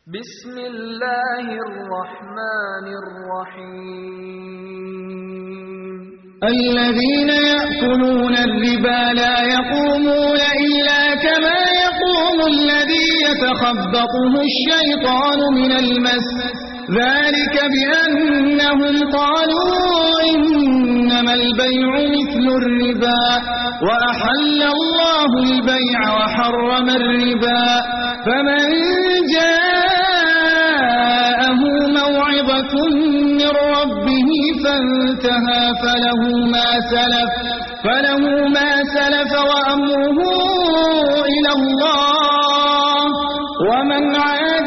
بسم الله الرحمن الرحيم الذين يأكلون الربا لا يقومون إلا كما يقوم الذي يتخبطه الشيطان من المس ذلك بأنهم قالوا إنما البيع مثل الربا وأحل الله البيع وحرم الربا فمن جاءه موعظة من ربه فانتهى فله ما سلف فله ما سلف وأمره إلى الله ومن عاد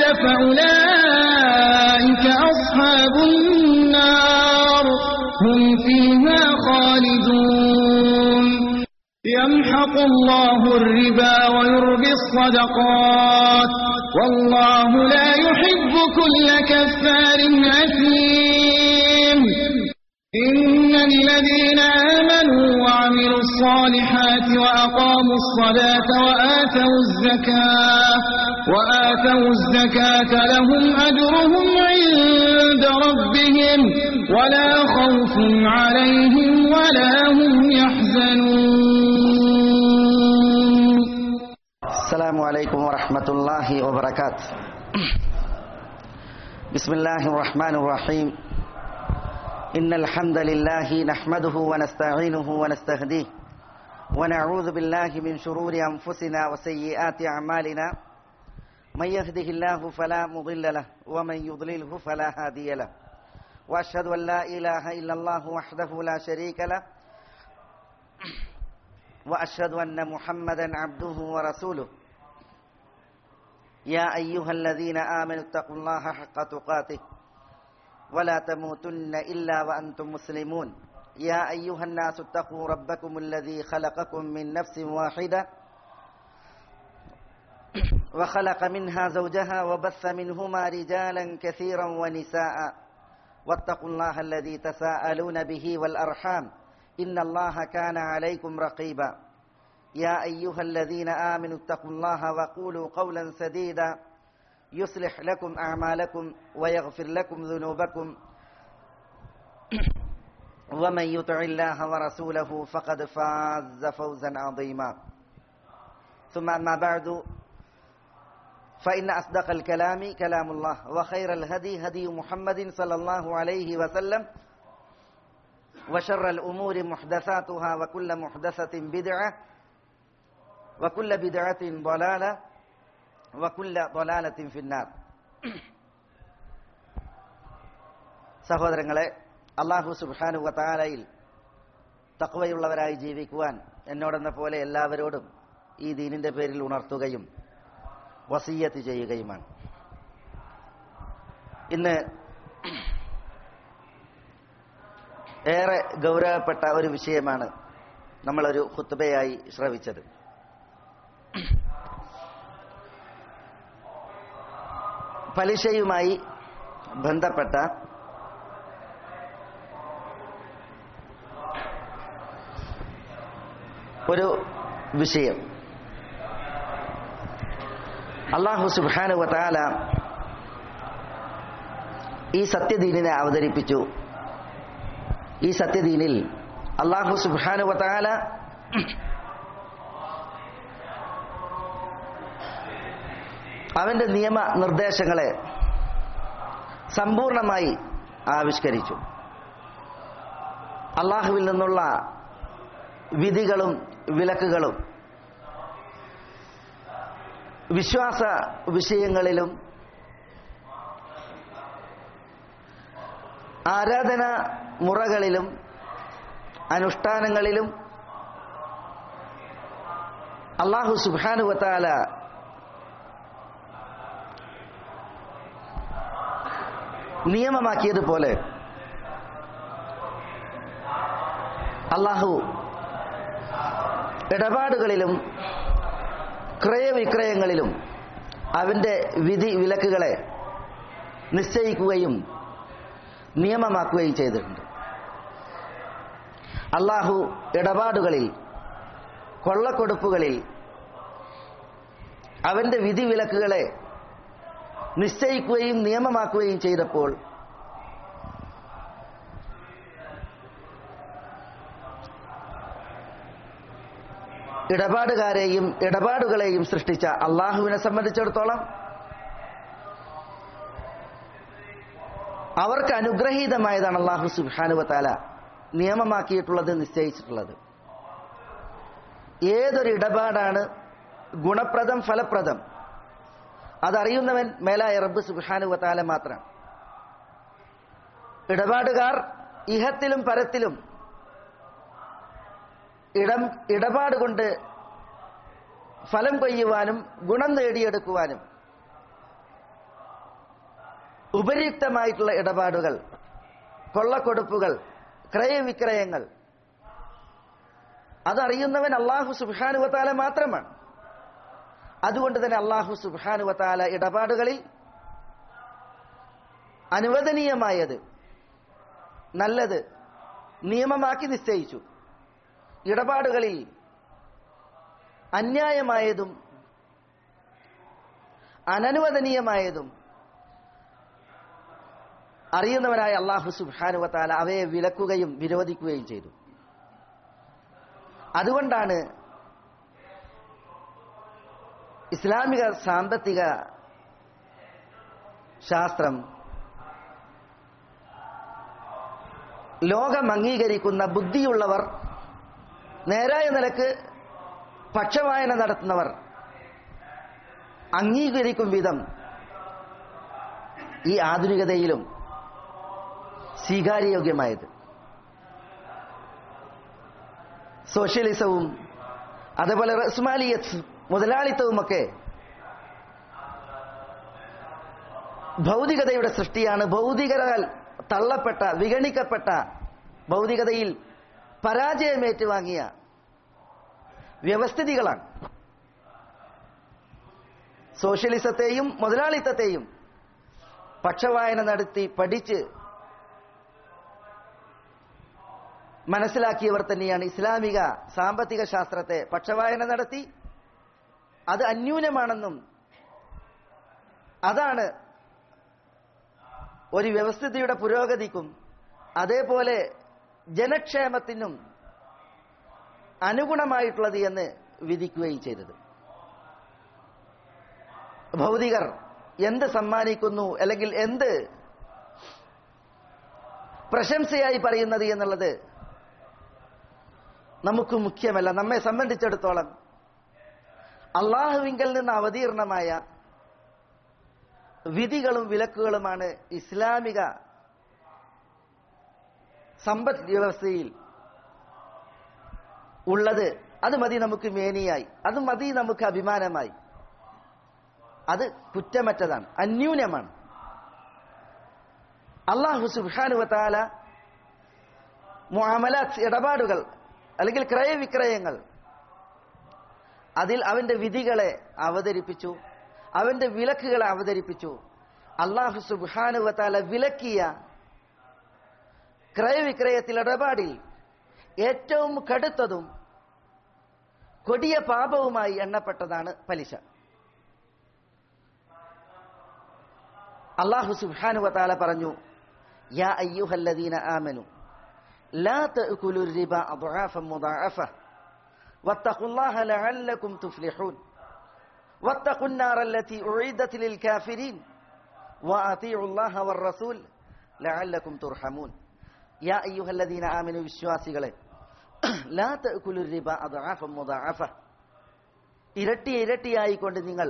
فأولئك أصحاب النار هم فيها خالدون يمحق الله الربا ويربي الصدقات والله لا يحب كل كفار أثيم إن الذين آمنوا وعملوا الصالحات وأقاموا الصلاة وآتوا الزكاة وآتوا الزكاة لهم أجرهم عند ربهم ولا خوف عليهم ولا هم يحزنون السلام عليكم ورحمة الله وبركاته بسم الله الرحمن الرحيم إن الحمد لله نحمده ونستعينه ونستهديه ونعوذ بالله من شرور أنفسنا وسيئات أعمالنا من يهده الله فلا مضل له ومن يضلله فلا هادي له وأشهد أن لا إله إلا الله وحده لا شريك له وأشهد أن محمدا عبده ورسوله يا أيها الذين آمنوا اتقوا الله حق تقاته ولا تموتن إلا وأنتم مسلمون يا أيها الناس اتقوا ربكم الذي خلقكم من نفس واحدة وخلق منها زوجها وبث منهما رجالا كثيرا ونساء واتقوا الله الذي تساءلون به والأرحام إن الله كان عليكم رقيبا يا أيها الذين آمنوا اتقوا الله وقولوا قولا سديدا يصلح لكم أعمالكم ويغفر لكم ذنوبكم ومن يطع الله ورسوله فقد فاز فوزا عظيما ثم أما بعد فإن أصدق الكلام كلام الله وخير الهدي هدي محمد صلى الله عليه وسلم وشر الأمور محدثاتها وكل محدثة بدعة وكل بدعة ضلالة وكل ضلالة في النار സഹോദരങ്ങളെ അള്ളാഹു സുബാനു വത്താലയിൽ തക്വയുള്ളവരായി ജീവിക്കുവാൻ എന്നോടെന്ന പോലെ എല്ലാവരോടും ഈ ദീനിന്റെ പേരിൽ ഉണർത്തുകയും വസീയത്ത് ചെയ്യുകയുമാണ് ഇന്ന് ഏറെ ഗൗരവപ്പെട്ട ഒരു വിഷയമാണ് നമ്മളൊരു ഹുത്തുബയായി ശ്രവിച്ചത് പലിശയുമായി ബന്ധപ്പെട്ട ഒരു വിഷയം അള്ളാഹു സുബാനു വത്താല ഈ സത്യദീനിനെ അവതരിപ്പിച്ചു ഈ സത്യദീനിൽ അള്ളാഹു സുബാനു വത്താല അവന്റെ നിയമ നിർദ്ദേശങ്ങളെ സമ്പൂർണമായി ആവിഷ്കരിച്ചു അള്ളാഹുവിൽ നിന്നുള്ള വിധികളും വിലക്കുകളും വിശ്വാസ വിഷയങ്ങളിലും ആരാധന മുറകളിലും അനുഷ്ഠാനങ്ങളിലും അള്ളാഹു സുബാനുവത്താല നിയമമാക്കിയതുപോലെ അള്ളാഹു ഇടപാടുകളിലും ക്രയവിക്രയങ്ങളിലും അവന്റെ വിധി വിലക്കുകളെ നിശ്ചയിക്കുകയും നിയമമാക്കുകയും ചെയ്തിട്ടുണ്ട് അള്ളാഹു ഇടപാടുകളിൽ കൊള്ളക്കൊടുപ്പുകളിൽ അവന്റെ വിധി വിലക്കുകളെ നിശ്ചയിക്കുകയും നിയമമാക്കുകയും ചെയ്തപ്പോൾ ഇടപാടുകാരെയും ഇടപാടുകളെയും സൃഷ്ടിച്ച അള്ളാഹുവിനെ സംബന്ധിച്ചിടത്തോളം അവർക്ക് അനുഗ്രഹീതമായതാണ് അള്ളാഹു സുബാനുവത്താല നിയമമാക്കിയിട്ടുള്ളത് നിശ്ചയിച്ചിട്ടുള്ളത് ഏതൊരു ഇടപാടാണ് ഗുണപ്രദം ഫലപ്രദം അതറിയുന്നവൻ മേലായ റബ്ബ് സുബാനുവത്താല മാത്രം ഇടപാടുകാർ ഇഹത്തിലും പരത്തിലും ഇടം ഇടപാട് കൊണ്ട് ഫലം കൊയ്യുവാനും ഗുണം നേടിയെടുക്കുവാനും ഉപരിയുക്തമായിട്ടുള്ള ഇടപാടുകൾ കൊള്ളക്കൊടുപ്പുകൾ ക്രയവിക്രയങ്ങൾ അതറിയുന്നവൻ അള്ളാഹു സുബാനുവത്താല മാത്രമാണ് അതുകൊണ്ട് തന്നെ അള്ളാഹു സുബാനുവത്താല ഇടപാടുകളിൽ അനുവദനീയമായത് നല്ലത് നിയമമാക്കി നിശ്ചയിച്ചു ഇടപാടുകളിൽ അന്യായമായതും അനനുവദനീയമായതും അറിയുന്നവനായ അള്ളാഹു സുബാനുവത്താല അവയെ വിലക്കുകയും വിരോധിക്കുകയും ചെയ്തു അതുകൊണ്ടാണ് ഇസ്ലാമിക സാമ്പത്തിക ശാസ്ത്രം ലോകം അംഗീകരിക്കുന്ന ബുദ്ധിയുള്ളവർ നേരായ നിലക്ക് പക്ഷവായന നടത്തുന്നവർ അംഗീകരിക്കും വിധം ഈ ആധുനികതയിലും സ്വീകാര്യയോഗ്യമായത് സോഷ്യലിസവും അതേപോലെ റസ്മാലിയത്ത് മുതലാളിത്തവുമൊക്കെ ഭൗതികതയുടെ സൃഷ്ടിയാണ് ഭൗതികരാൽ തള്ളപ്പെട്ട വിഗണിക്കപ്പെട്ട ഭൗതികതയിൽ പരാജയമേറ്റുവാങ്ങിയ വ്യവസ്ഥിതികളാണ് സോഷ്യലിസത്തെയും മുതലാളിത്തത്തെയും പക്ഷവായന നടത്തി പഠിച്ച് മനസ്സിലാക്കിയവർ തന്നെയാണ് ഇസ്ലാമിക സാമ്പത്തിക ശാസ്ത്രത്തെ പക്ഷവായന നടത്തി അത് അന്യൂനമാണെന്നും അതാണ് ഒരു വ്യവസ്ഥിതിയുടെ പുരോഗതിക്കും അതേപോലെ ജനക്ഷേമത്തിനും അനുഗുണമായിട്ടുള്ളത് എന്ന് വിധിക്കുകയും ചെയ്തത് ഭൗതികർ എന്ത് സമ്മാനിക്കുന്നു അല്ലെങ്കിൽ എന്ത് പ്രശംസയായി പറയുന്നത് എന്നുള്ളത് നമുക്ക് മുഖ്യമല്ല നമ്മെ സംബന്ധിച്ചിടത്തോളം അള്ളാഹുവിങ്കൽ നിന്ന് അവതീർണമായ വിധികളും വിലക്കുകളുമാണ് ഇസ്ലാമിക സമ്പദ് വ്യവസ്ഥയിൽ ഉള്ളത് അത് മതി നമുക്ക് മേനിയായി അത് മതി നമുക്ക് അഭിമാനമായി അത് കുറ്റമറ്റതാണ് അന്യൂനമാണ് അള്ളാഹു സുബാനുവത്താല മുഅമലാത്ത് ഇടപാടുകൾ അല്ലെങ്കിൽ ക്രയവിക്രയങ്ങൾ അതിൽ അവന്റെ വിധികളെ അവതരിപ്പിച്ചു അവന്റെ വിലക്കുകളെ അവതരിപ്പിച്ചു അള്ളാഹു സുബാനുവത്താല വിലക്കിയ ക്രയവിക്രയത്തിൽ ഇടപാടിൽ ഏറ്റവും കടുത്തതും കൊടിയ പാപവുമായി എണ്ണപ്പെട്ടതാണ് പലിശ അള്ളാഹു സുബാനുവത്താല പറഞ്ഞു യാ അയ്യുഹല്ലദീന ആമനു لا تأكلوا الربا أضعافا مضاعفة واتقوا الله لعلكم تفلحون واتقوا النار التي أعيدت للكافرين وأطيعوا الله والرسول لعلكم ترحمون يا أيها الذين آمنوا വിശ്വാസികളെ لا تأكلوا الربا أضعافا مضاعفة ഇരട്ടി ഇരട്ടിയായിക്കൊണ്ട് നിങ്ങൾ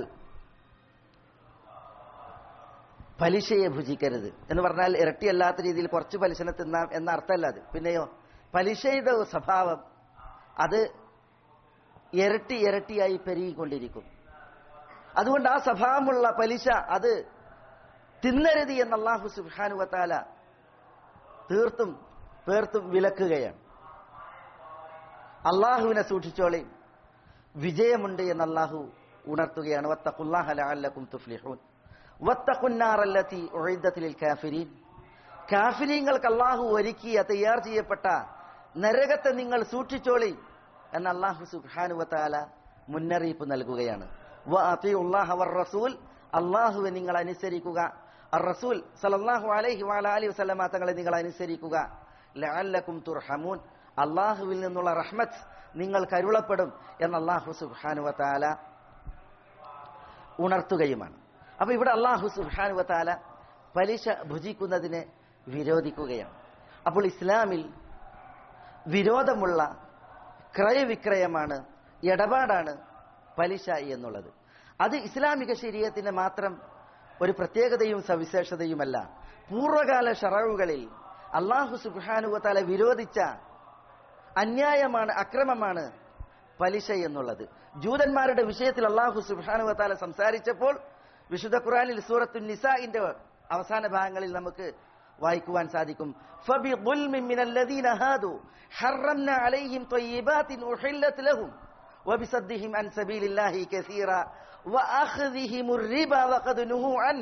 പലിശയെ ഭുജിക്കരുത് എന്ന് പറഞ്ഞാൽ ഇരട്ടിയല്ലാത്ത രീതിയിൽ കുറച്ച് പലിശനെ തിന്നാം എന്ന അർത്ഥമല്ല അത് പിന്നെയോ പലിശയുടെ സ്വഭാവം അത് ഇരട്ടി ഇരട്ടിയായി പെരുകിക്കൊണ്ടിരിക്കും അതുകൊണ്ട് ആ സ്വഭാവമുള്ള പലിശ അത് തിന്നരുത് എന്ന് അള്ളാഹു സുബാനുവത്താല തീർത്തും പേർത്തും വിലക്കുകയാണ് അള്ളാഹുവിനെ സൂക്ഷിച്ചോളി വിജയമുണ്ട് എന്ന് അള്ളാഹു ഉണർത്തുകയാണ് വത്തഖുല്ലാഹ ലഅല്ലക്കും തുഫ്ലിഹൂൻ വത്തഖുന്നാറല്ലത്തി ഉഇദ്ദത്തിൽ കാഫിരീൻ കാഫിരീങ്ങൾക്ക് അള്ളാഹു ഒരുക്കിയ തയ്യാർ ചെയ്യപ്പെട്ട നരകത്തെ നിങ്ങൾ സൂക്ഷിച്ചോളി എന്ന് അള്ളാഹു സുബ്ഹാനു വതആല മുന്നറിയിപ്പ് നൽകുകയാണ് വഅതിഉല്ലാഹ വർ റസൂൽ അള്ളാഹുവെ നിങ്ങൾ അനുസരിക്കുക അർ റസൂൽ സലല്ലാഹു അലൈഹി വാല അലി വസല്ലമ തങ്ങളെ നിങ്ങൾ അനുസരിക്കുക ലഅല്ലക്കും തുർഹമൂൻ അള്ളാഹുവിൽ നിന്നുള്ള റഹ്മത്ത് നിങ്ങൾ കരുളപ്പെടും എന്ന് അള്ളാഹു സുബ്ഹാനു വതാല ഉണർത്തുകയുമാണ് അപ്പൊ ഇവിടെ അള്ളാഹു സുബ്ഹാനു വതാല പലിശ ഭുജിക്കുന്നതിനെ വിരോധിക്കുകയാണ് അപ്പോൾ ഇസ്ലാമിൽ വിരോധമുള്ള ക്രയവിക്രയമാണ് ഇടപാടാണ് പലിശ എന്നുള്ളത് അത് ഇസ്ലാമിക ശരീരത്തിന്റെ മാത്രം ഒരു പ്രത്യേകതയും സവിശേഷതയുമല്ല പൂർവകാല ഷറവുകളിൽ അള്ളാഹു സുബാനുവത്താല വിരോധിച്ച അന്യായമാണ് അക്രമമാണ് പലിശ എന്നുള്ളത് ജൂതന്മാരുടെ വിഷയത്തിൽ അള്ളാഹു സുബാനുവത്താല സംസാരിച്ചപ്പോൾ വിശുദ്ധ ഖുറാനിൽ സൂറത്തു നിസാഇന്റെ അവസാന ഭാഗങ്ങളിൽ നമുക്ക് വായിക്കുവാൻ സാധിക്കും فَبِظُلْمٍ مِّنَ الَّذِينَ هَادُوا حَرَّمْنَا عَلَيْهِمْ طَيِّبَاتٍ أُحِلَّتْ لَهُمْ وبصدهم عن سبيل الله كثيرا وأخذهم الربا وقد نهوا عنه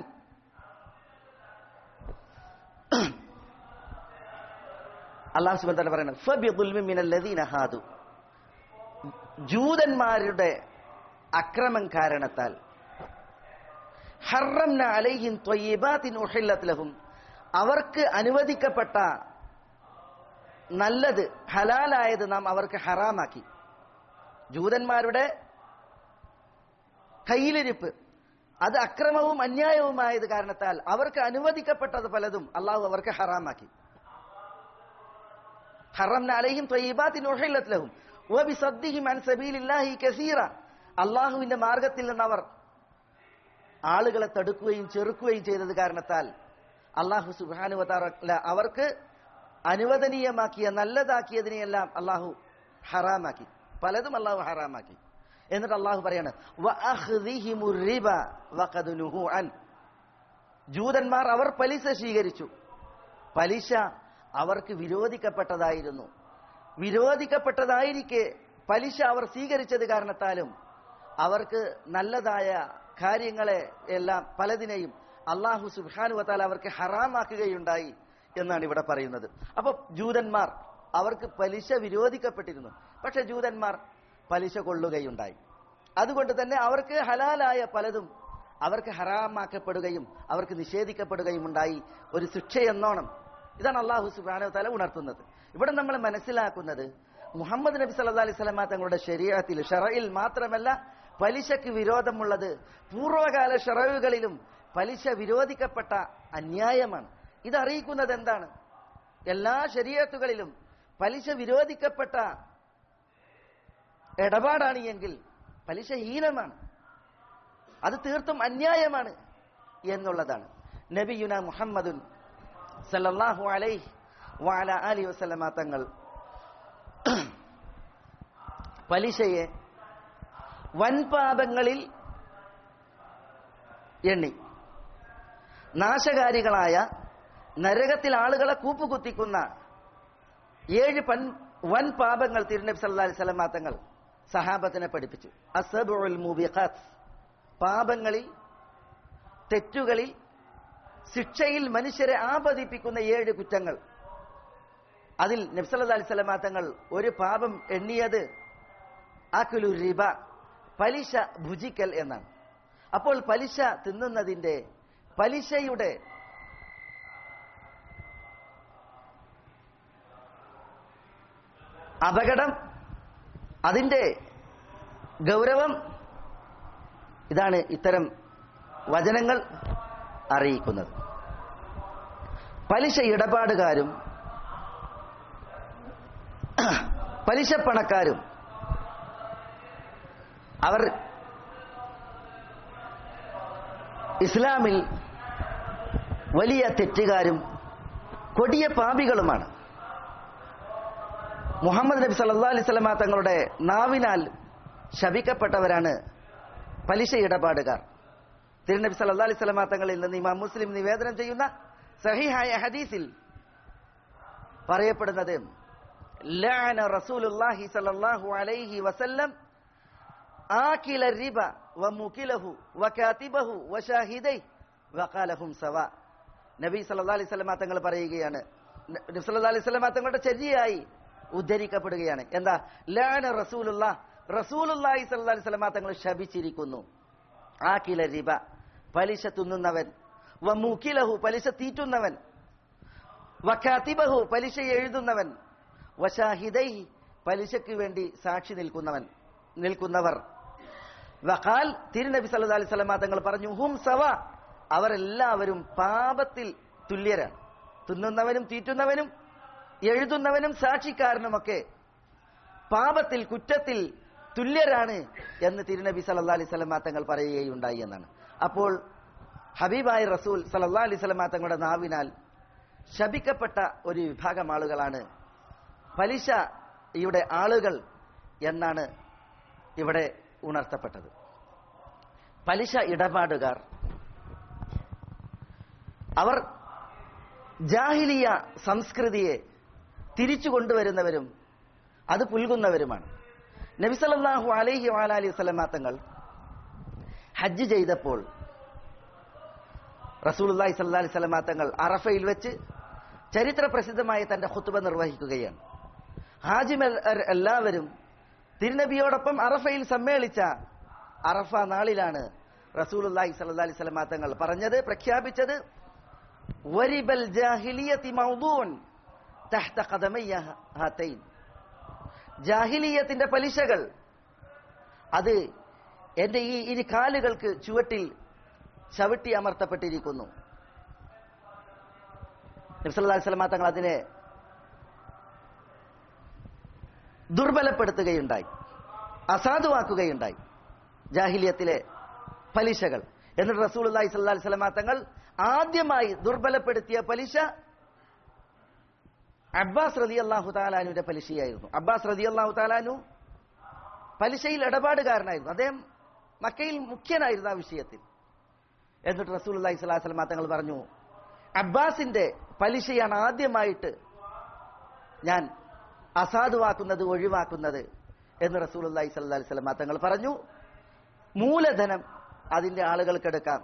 അള്ളാഹു സുബൻ തന്നെ പറയുന്നത് ഫബിദുൽമി മിനല്ലദീന ഹാദു ജൂതന്മാരുടെ അക്രമം കാരണത്താൽ ഹറംന അലൈഹിം ത്വയ്യിബാത്തിൻ ഉഹില്ലത് ലഹും അവർക്ക് അനുവദിക്കപ്പെട്ട നല്ലത് ഹലാലായത് നാം അവർക്ക് ഹറാമാക്കി ജൂതന്മാരുടെ കയ്യിലിരിപ്പ് അത് അക്രമവും അന്യായവുമായത് കാരണത്താൽ അവർക്ക് അനുവദിക്കപ്പെട്ടത് പലതും അള്ളാഹു അവർക്ക് ഹറാമാക്കി ഹറംന അലൈഹിം ത്വയ്യിബാത്തിൻ ഉഹില്ലത് ലഹും വബിസദ്ദിഹിം അൻ സബീലില്ലാഹി കസീറ അള്ളാഹുവിന്റെ മാർഗത്തിൽ നിന്ന് അവർ ആളുകളെ തടുക്കുകയും ചെറുക്കുകയും ചെയ്തത് കാരണത്താൽ അള്ളാഹു സുബാനുവതാറ അവർക്ക് അനുവദനീയമാക്കിയ നല്ലതാക്കിയതിനെയെല്ലാം അള്ളാഹു ഹറാമാക്കി പലതും അള്ളാഹു ഹറാമാക്കി എന്നിട്ട് അള്ളാഹു പറയാണ് "വഅഖ്ദിഹിമുർ റിബ വഖദ് നുഹു അൻ." ജൂതന്മാർ അവർ പലിശ സ്വീകരിച്ചു പലിശ അവർക്ക് വിരോധിക്കപ്പെട്ടതായിരുന്നു വിരോധിക്കപ്പെട്ടതായിരിക്കെ പലിശ അവർ സ്വീകരിച്ചത് കാരണത്താലും അവർക്ക് നല്ലതായ കാര്യങ്ങളെ എല്ലാം പലതിനെയും അള്ളാഹു സുബാനു വത്താൽ അവർക്ക് ഹറാമാക്കുകയുണ്ടായി എന്നാണ് ഇവിടെ പറയുന്നത് അപ്പൊ ജൂതന്മാർ അവർക്ക് പലിശ വിരോധിക്കപ്പെട്ടിരുന്നു പക്ഷെ ജൂതന്മാർ പലിശ കൊള്ളുകയുണ്ടായി അതുകൊണ്ട് തന്നെ അവർക്ക് ഹലാലായ പലതും അവർക്ക് ഹറാമാക്കപ്പെടുകയും അവർക്ക് നിഷേധിക്കപ്പെടുകയും ഉണ്ടായി ഒരു ശിക്ഷയെന്നോണം ഇതാണ് അള്ളാഹു സുബാനു തല ഉണർത്തുന്നത് ഇവിടെ നമ്മൾ മനസ്സിലാക്കുന്നത് മുഹമ്മദ് നബി സല്ലാ അലൈഹി സ്വലമ തങ്ങളുടെ ശരീരത്തിൽ ഷറയിൽ മാത്രമല്ല പലിശയ്ക്ക് വിരോധമുള്ളത് പൂർവ്വകാല ഷറവുകളിലും പലിശ വിരോധിക്കപ്പെട്ട അന്യായമാണ് ഇത് അറിയിക്കുന്നത് എന്താണ് എല്ലാ ശരീരത്തുകളിലും പലിശ വിരോധിക്കപ്പെട്ട ഇടപാടാണ് എങ്കിൽ പലിശ ഹീനമാണ് അത് തീർത്തും അന്യായമാണ് എന്നുള്ളതാണ് നബിയുന മുഹമ്മദുൻ സല്ലല്ലാഹു അലൈഹി വഅല അലി വസല്ലമ തങ്ങൾ പലിശയെ വൻപാപങ്ങളിൽ എണ്ണി നാശകാരികളായ നരകത്തിൽ ആളുകളെ കൂപ്പുകുത്തിക്കുന്ന ഏഴ് പൻ വൻ പാപങ്ങൾ തിരുനബി സല്ലാ അലൈഹി സ്വലമാ തങ്ങൾ സഹാബത്തിനെ പഠിപ്പിച്ചു അസബുൽ മുബിഖാത്ത് പാപങ്ങളിൽ തെറ്റുകളിൽ ശിക്ഷയിൽ മനുഷ്യരെ ആപതിപ്പിക്കുന്ന ഏഴ് കുറ്റങ്ങൾ അതിൽ നബ്സല്ലാ അലൈഹി സ്വലമാ തങ്ങൾ ഒരു പാപം എണ്ണിയത് അക്കുലു റിബ പലിശ ഭുജിക്കൽ എന്നാണ് അപ്പോൾ പലിശ തിന്നുന്നതിന്റെ പലിശയുടെ അപകടം അതിന്റെ ഗൗരവം ഇതാണ് ഇത്തരം വചനങ്ങൾ അറിയിക്കുന്നത് പലിശ ഇടപാടുകാരും പലിശപ്പണക്കാരും അവർ ഇസ്ലാമിൽ വലിയ തെറ്റുകാരും കൊടിയ പാപികളുമാണ് മുഹമ്മദ് നബി സല്ലാ അലൈഹി സ്വലമ തങ്ങളുടെ നാവിനാൽ ശപിക്കപ്പെട്ടവരാണ് പലിശ ഇടപാടുകാർ തിരുനബി സല്ലാ അലൈഹി സ്വലമ തങ്ങളിൽ നിന്ന് ഇമാം മുസ്ലിം നിവേദനം ചെയ്യുന്ന സഹിഹായ ഹദീസിൽ പറയപ്പെടുന്നത് ലഅന റസൂലുള്ളാഹി സ്വല്ലല്ലാഹു അലൈഹി വസല്ലം ആകില റിബ വമുകിലഹു വകാതിബഹു വശാഹിദൈ വഖാലഹും സവാ നബി സല്ലല്ലാഹു അലൈഹി വസല്ലമ തങ്ങൾ പറയുകയാണ് നബി സല്ലല്ലാഹു അലൈഹി വസല്ലമ തങ്ങളുടെ ചര്യയായി ഉദ്ധരിക്കപ്പെടുകയാണ് എന്താ ലാന റസൂലുള്ള റസൂലുള്ളാഹി സല്ലല്ലാഹു അലൈഹി വസല്ലമ തങ്ങൾ ശപിച്ചിരിക്കുന്നു ആകില റിബ പലിശ തിന്നുന്നവൻ വമൂക്കിലഹു പലിശ തീറ്റുന്നവൻ വക്കാത്തിബഹു പലിശ എഴുതുന്നവൻ വശാഹിദൈ പലിശയ്ക്ക് വേണ്ടി സാക്ഷി നിൽക്കുന്നവൻ നിൽക്കുന്നവർ വഖാൽ തിരുനബി സല്ലല്ലാഹു അലൈഹി വസല്ലം തങ്ങൾ പറഞ്ഞു ഹും സവ അവരെല്ലാവരും പാപത്തിൽ തുല്യരാണ് തിന്നുന്നവനും തീറ്റുന്നവനും എഴുതുന്നവനും സാക്ഷിക്കാരനുമൊക്കെ പാപത്തിൽ കുറ്റത്തിൽ തുല്യരാണ് എന്ന് തിരുനബി സല്ലല്ലാഹു അലൈഹി വസല്ലം തങ്ങൾ പറയുകയുണ്ടായി എന്നാണ് അപ്പോൾ ഹബീബായ റസൂൽ സല്ലല്ലാഹു അലൈഹി വസല്ലം തങ്ങളുടെ നാവിനാൽ ശപിക്കപ്പെട്ട ഒരു വിഭാഗം ആളുകളാണ് പലിശയുടെ ആളുകൾ എന്നാണ് ഇവിടെ ഉണർത്തപ്പെട്ടത് പലിശ ഇടപാടുകാർ അവർ ജാഹിലിയ സംസ്കൃതിയെ തിരിച്ചു കൊണ്ടുവരുന്നവരും അത് പുൽകുന്നവരുമാണ് നബിസലല്ലാഹു അലൈഹി വാലി വസ്ലമ തങ്ങൾ ഹജ്ജ് ചെയ്തപ്പോൾ റസൂലുല്ലാഹി സല്ലാ അലൈഹി സ്വലമാ തങ്ങൾ അറഫയിൽ വെച്ച് ചരിത്ര പ്രസിദ്ധമായ തന്റെ ഹുത്തുബ നിർവഹിക്കുകയാണ് ഹാജിമൽ എല്ലാവരും തിരുനബിയോടൊപ്പം അറഫയിൽ സമ്മേളിച്ച അറഫ നാളിലാണ് റസൂലുല്ലാഹി സല്ലാ അലൈഹി സ്വലമാ തങ്ങൾ പറഞ്ഞത് പ്രഖ്യാപിച്ചത് വരിബൽ ജാഹിലിയത്തി മൗദൂൻ തഹ്ത ഖദമയ്യ ഹാതൈൻ ജാഹിലിയത്തിന്റെ പലിശകൾ അത് എന്റെ ഈ ഇനി കാലുകൾക്ക് ചുവട്ടിൽ ചവിട്ടി അമർത്തപ്പെട്ടിരിക്കുന്നു നബ്സല്ലാ സ്വലമ തങ്ങൾ അതിനെ ദുർബലപ്പെടുത്തുകയുണ്ടായി അസാധുവാക്കുകയുണ്ടായി ജാഹിലിയത്തിലെ പലിശകൾ എന്നിട്ട് റസൂൽ അള്ളാഹി സ്വല്ലാ സ്വലമ തങ്ങൾ ആദ്യമായി ദുർബലപ്പെടുത്തിയ പലിശ അബ്ബാസ് റതി അള്ളാഹു താലാനുവിന്റെ പലിശയായിരുന്നു അബ്ബാസ് റതി അള്ളാഹു താലാനു പലിശയിൽ ഇടപാടുകാരനായിരുന്നു അദ്ദേഹം മക്കയിൽ മുഖ്യനായിരുന്നു ആ വിഷയത്തിൽ എന്നിട്ട് റസൂൽ അള്ളാഹി സ്വലാഹു സ്വലമ തങ്ങൾ പറഞ്ഞു അബ്ബാസിന്റെ പലിശയാണ് ആദ്യമായിട്ട് ഞാൻ അസാധുവാക്കുന്നത് ഒഴിവാക്കുന്നത് എന്ന് റസൂൽ അള്ളാഹി സ്വല്ലാ സ്വലമ തങ്ങൾ പറഞ്ഞു മൂലധനം അതിന്റെ ആളുകൾക്കെടുക്കാം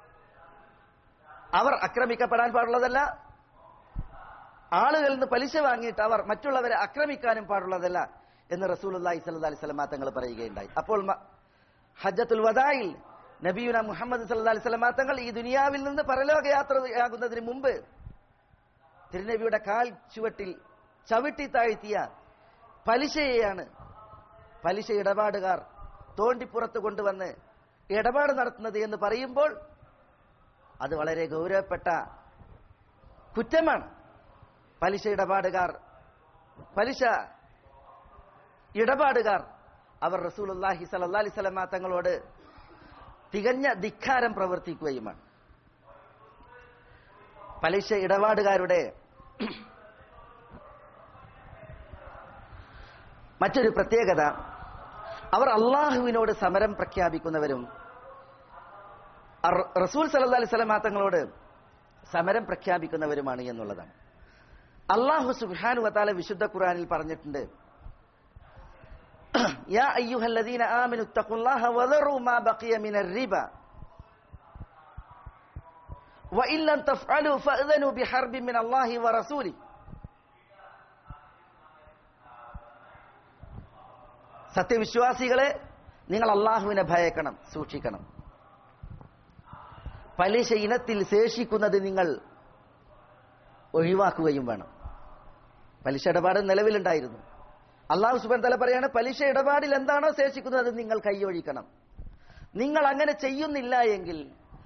അവർ ആക്രമിക്കപ്പെടാൻ പാടുള്ളതല്ല ആളുകളിൽ നിന്ന് പലിശ വാങ്ങിയിട്ട് അവർ മറ്റുള്ളവരെ ആക്രമിക്കാനും പാടുള്ളതല്ല എന്ന് റസൂൽ അള്ളാഹി സ്വല്ലാ അലൈഹി സ്വലമ തങ്ങൾ പറയുകയുണ്ടായി അപ്പോൾ ഹജ്ജത്തുൽ വദായിൽ നബിയുന മുഹമ്മദ് സല്ലാ അലൈഹി സ്വലമ തങ്ങൾ ഈ ദുനിയാവിൽ നിന്ന് പരലോകയാത്രയാകുന്നതിന് മുമ്പ് തിരുനബിയുടെ കാൽ ചുവട്ടിൽ ചവിട്ടി താഴ്ത്തിയ പലിശയെയാണ് പലിശ ഇടപാടുകാർ തോണ്ടിപ്പുറത്ത് കൊണ്ടുവന്ന് ഇടപാട് നടത്തുന്നത് എന്ന് പറയുമ്പോൾ അത് വളരെ ഗൗരവപ്പെട്ട കുറ്റമാണ് പലിശ ഇടപാടുകാർ പലിശ ഇടപാടുകാർ അവർ റസൂലുല്ലാഹി സലല്ലാ അലൈഹി സ്വലമ തങ്ങളോട് തികഞ്ഞ ധിക്കാരം പ്രവർത്തിക്കുകയുമാണ് പലിശ ഇടപാടുകാരുടെ മറ്റൊരു പ്രത്യേകത അവർ അള്ളാഹുവിനോട് സമരം പ്രഖ്യാപിക്കുന്നവരും റസൂൽ സല്ലാ അലൈഹി സ്വലമാ തങ്ങളോട് സമരം പ്രഖ്യാപിക്കുന്നവരുമാണ് എന്നുള്ളതാണ് അള്ളാഹു സുബാനു വത്താല വിശുദ്ധ ഖുറാനിൽ പറഞ്ഞിട്ടുണ്ട് യാ അയ്യുഹല്ലദീന ആമിനു തഖുല്ലാഹ വദറു മാ ബഖിയ മിനർ റിബ وإن لم تفعلوا فأذنوا بحرب من الله ورسوله സത്യവിശ്വാസികളെ നിങ്ങൾ അള്ളാഹുവിനെ ഭയക്കണം സൂക്ഷിക്കണം പലിശ ഇനത്തിൽ ശേഷിക്കുന്നത് നിങ്ങൾ ഒഴിവാക്കുകയും വേണം പലിശ ഇടപാട് നിലവിലുണ്ടായിരുന്നു അള്ളാഹു സുബൻ തല പറയാണ് പലിശ ഇടപാടിൽ എന്താണോ ശേഷിക്കുന്നത് നിങ്ങൾ കൈയൊഴിക്കണം നിങ്ങൾ അങ്ങനെ ചെയ്യുന്നില്ല എങ്കിൽ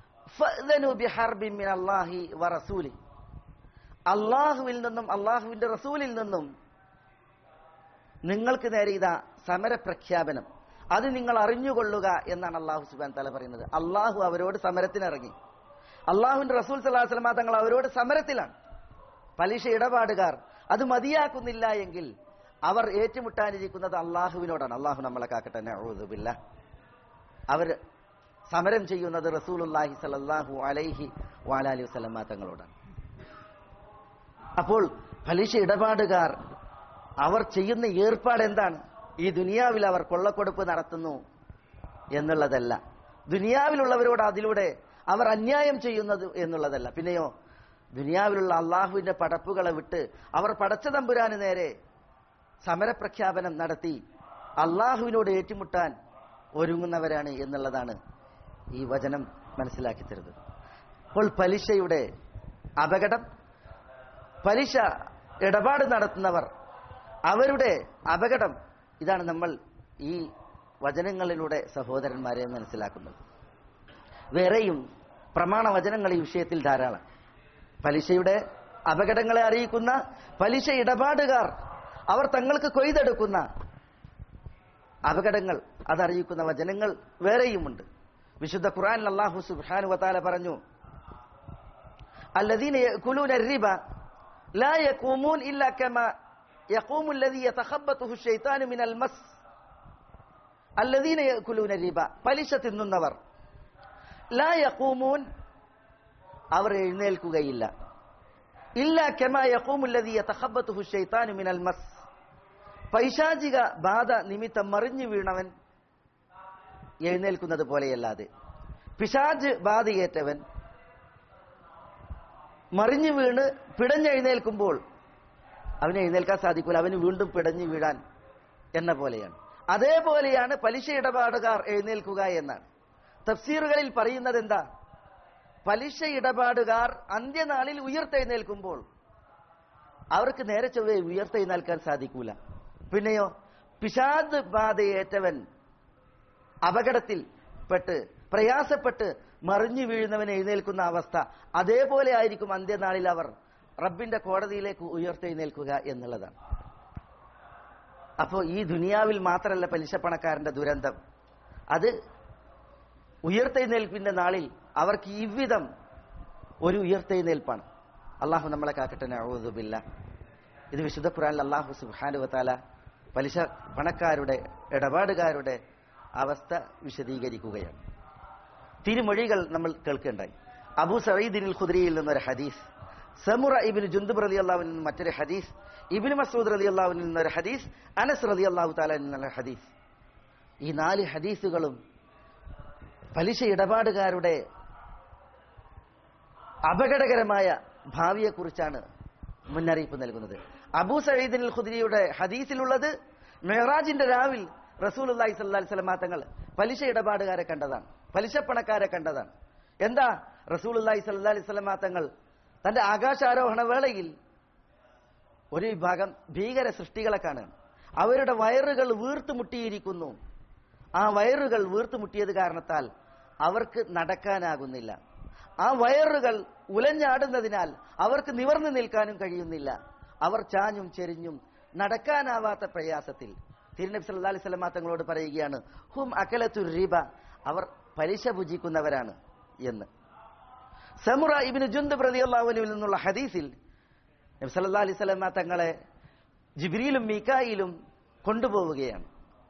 അള്ളാഹുവിൽ നിന്നും അള്ളാഹുവിന്റെ റസൂലിൽ നിന്നും നിങ്ങൾക്ക് നേരെ ഇതാ സമര പ്രഖ്യാപനം അത് നിങ്ങൾ അറിഞ്ഞുകൊള്ളുക എന്നാണ് അള്ളാഹു സുബാൻ തല പറയുന്നത് അള്ളാഹു അവരോട് സമരത്തിനിറങ്ങി അള്ളാഹുവിന്റെ റസൂൽ സല്ലാഹു തങ്ങൾ അവരോട് സമരത്തിലാണ് പലിശ ഇടപാടുകാർ അത് മതിയാക്കുന്നില്ല എങ്കിൽ അവർ ഏറ്റുമുട്ടാനിരിക്കുന്നത് അള്ളാഹുവിനോടാണ് അള്ളാഹു നമ്മളെ കാക്കട്ടെ നഊദുബില്ല അവർ സമരം ചെയ്യുന്നത് റസൂലുല്ലാഹി സലല്ലാഹു അലൈഹി വാലാലി വസ്ലമ തങ്ങളോടാണ് അപ്പോൾ പലിശ ഇടപാടുകാർ അവർ ചെയ്യുന്ന ഏർപ്പാട് എന്താണ് ഈ ദുനിയാവിൽ അവർ കൊള്ളക്കൊടുപ്പ് നടത്തുന്നു എന്നുള്ളതല്ല ദുനിയാവിലുള്ളവരോട് അതിലൂടെ അവർ അന്യായം ചെയ്യുന്നത് എന്നുള്ളതല്ല പിന്നെയോ ദുനിയാവിലുള്ള അള്ളാഹുവിന്റെ പടപ്പുകളെ വിട്ട് അവർ പടച്ച തമ്പുരാന് നേരെ സമരപ്രഖ്യാപനം നടത്തി അള്ളാഹുവിനോട് ഏറ്റുമുട്ടാൻ ഒരുങ്ങുന്നവരാണ് എന്നുള്ളതാണ് ഈ വചനം മനസ്സിലാക്കി തരുന്നത് അപ്പോൾ പലിശയുടെ അപകടം പലിശ ഇടപാട് നടത്തുന്നവർ അവരുടെ അപകടം ഇതാണ് നമ്മൾ ഈ വചനങ്ങളിലൂടെ സഹോദരന്മാരെ മനസ്സിലാക്കുന്നത് വേറെയും പ്രമാണ വചനങ്ങൾ ഈ വിഷയത്തിൽ ധാരാളം പലിശയുടെ അപകടങ്ങളെ അറിയിക്കുന്ന പലിശ ഇടപാടുകാർ അവർ തങ്ങൾക്ക് കൊയ്തെടുക്കുന്ന അപകടങ്ങൾ അതറിയിക്കുന്ന വചനങ്ങൾ വേറെയുമുണ്ട് വിശുദ്ധ ഖുർആൻ അള്ളാഹു സുബ്ഹാനു വതാല പറഞ്ഞു الذين يأكلون الربا لا يقومون إلا كما يقوم الذي يتخبطه الشيطان من المس الذين يأكلون الربا പലിശ തിന്നുന്നവർ لا يقومون അവർ എഴുന്നേൽക്കുകയില്ല ഇല്ല കെമാ യഖൂമുല്ലദീ യതഖബ്ബതുഹു ശൈത്താനു മിനൽ മസ് പൈശാചിക ബാധ നിമിത്തം മറിഞ്ഞു വീണവൻ എഴുന്നേൽക്കുന്നത് പോലെയല്ലാതെ പിശാജ് ബാധയേറ്റവൻ മറിഞ്ഞു വീണ് പിടഞ്ഞെഴുന്നേൽക്കുമ്പോൾ അവന് എഴുന്നേൽക്കാൻ സാധിക്കൂല അവന് വീണ്ടും പിടഞ്ഞു വീഴാൻ എന്ന പോലെയാണ് അതേപോലെയാണ് പലിശ ഇടപാടുകാർ എഴുന്നേൽക്കുക എന്നാണ് തഫ്സീറുകളിൽ പറയുന്നത് എന്താ പലിശ ഇടപാടുകാർ അന്ത്യനാളിൽ ഉയർത്തെഴുന്നേൽക്കുമ്പോൾ അവർക്ക് നേരെ ചൊവ്വേ ഉയർത്തെഴുന്നേൽക്കാൻ സാധിക്കൂല പിന്നെയോ പിശാദ് ബാധയേറ്റവൻ അപകടത്തിൽ പെട്ട് പ്രയാസപ്പെട്ട് മറിഞ്ഞു വീഴുന്നവൻ എഴുന്നേൽക്കുന്ന അവസ്ഥ അതേപോലെ ആയിരിക്കും അന്ത്യനാളിൽ അവർ റബ്ബിന്റെ കോടതിയിലേക്ക് ഉയർത്തെഴുന്നേൽക്കുക എന്നുള്ളതാണ് അപ്പോൾ ഈ ദുനിയാവിൽ മാത്രമല്ല പലിശപ്പണക്കാരന്റെ ദുരന്തം അത് ഉയർത്തെഴുന്നേൽപ്പിന്റെ നാളിൽ അവർക്ക് ഇவ்விധം ഒരു ഉയർത്തെഴുന്നേൽപ്പാണ് അള്ളാഹു നമ്മളെ കാക്കട്ടെ നഴുതുമില്ല ഇത് വിശുദ്ധ ഖുറാനിൽ അള്ളാഹു സുബാനുവത്താല പലിശ പണക്കാരുടെ ഇടപാടുകാരുടെ അവസ്ഥ വിശദീകരിക്കുകയാണ് തിരുമൊഴികൾ നമ്മൾ കേൾക്കേണ്ടായി അബു സഈദിനിൽ ഖുദ്രിയിൽ നിന്നൊരു ഹദീസ് സമുറ ഇബിന് ജുന്ദുബ് റലി അള്ളാഹുവിൽ നിന്ന് മറ്റൊരു ഹദീസ് ഇബിന് മസൂദ് റലി അള്ളാഹുവിൽ നിന്നൊരു ഹദീസ് അനസ് റലി അള്ളാഹു താല നിന്നുള്ള ഹദീസ് ഈ നാല് ഹദീസുകളും പലിശ ഇടപാടുകാരുടെ അപകടകരമായ ഭാവിയെക്കുറിച്ചാണ് മുന്നറിയിപ്പ് നൽകുന്നത് അബൂ സയ്യിദിൻ ഖുദ്രിയുടെ ഹദീസിലുള്ളത് മെഹറാജിന്റെ രാവിൽ റസൂൽ അള്ളാഹി സല്ലാ സ്വലമാ തങ്ങൾ പലിശ ഇടപാടുകാരെ കണ്ടതാണ് പലിശപ്പണക്കാരെ കണ്ടതാണ് എന്താ റസൂൽ അള്ളാഹി സല്ലാ അലൈഹി സ്വലമാ തങ്ങൾ തന്റെ ആകാശാരോഹണ വേളയിൽ ഒരു വിഭാഗം ഭീകര സൃഷ്ടികളെ കാണുകയാണ് അവരുടെ വയറുകൾ വീർത്തുമുട്ടിയിരിക്കുന്നു ആ വയറുകൾ വീർത്തുമുട്ടിയത് കാരണത്താൽ അവർക്ക് നടക്കാനാകുന്നില്ല ആ വയറുകൾ ഉലഞ്ഞാടുന്നതിനാൽ അവർക്ക് നിവർന്നു നിൽക്കാനും കഴിയുന്നില്ല അവർ ചാഞ്ഞും ചെരിഞ്ഞും നടക്കാനാവാത്ത പ്രയാസത്തിൽ തിരുനബി സല്ലല്ലാഹു അലൈഹി വസല്ലം തങ്ങളോട് പറയുകയാണ് ഹും അകലത്തു റിബ അവർ പലിശ ഭുജിക്കുന്നവരാണ് എന്ന് സമുറ ഇബ്നു ജുന്ദബ് റളിയല്ലാഹു അൻഹുവിൽ നിന്നുള്ള ഹദീസിൽ നബി സല്ലല്ലാഹു അലൈഹി വസല്ലം തങ്ങളെ ജിബ്രീലും മീകായിലും കൊണ്ടുപോവുകയാണ്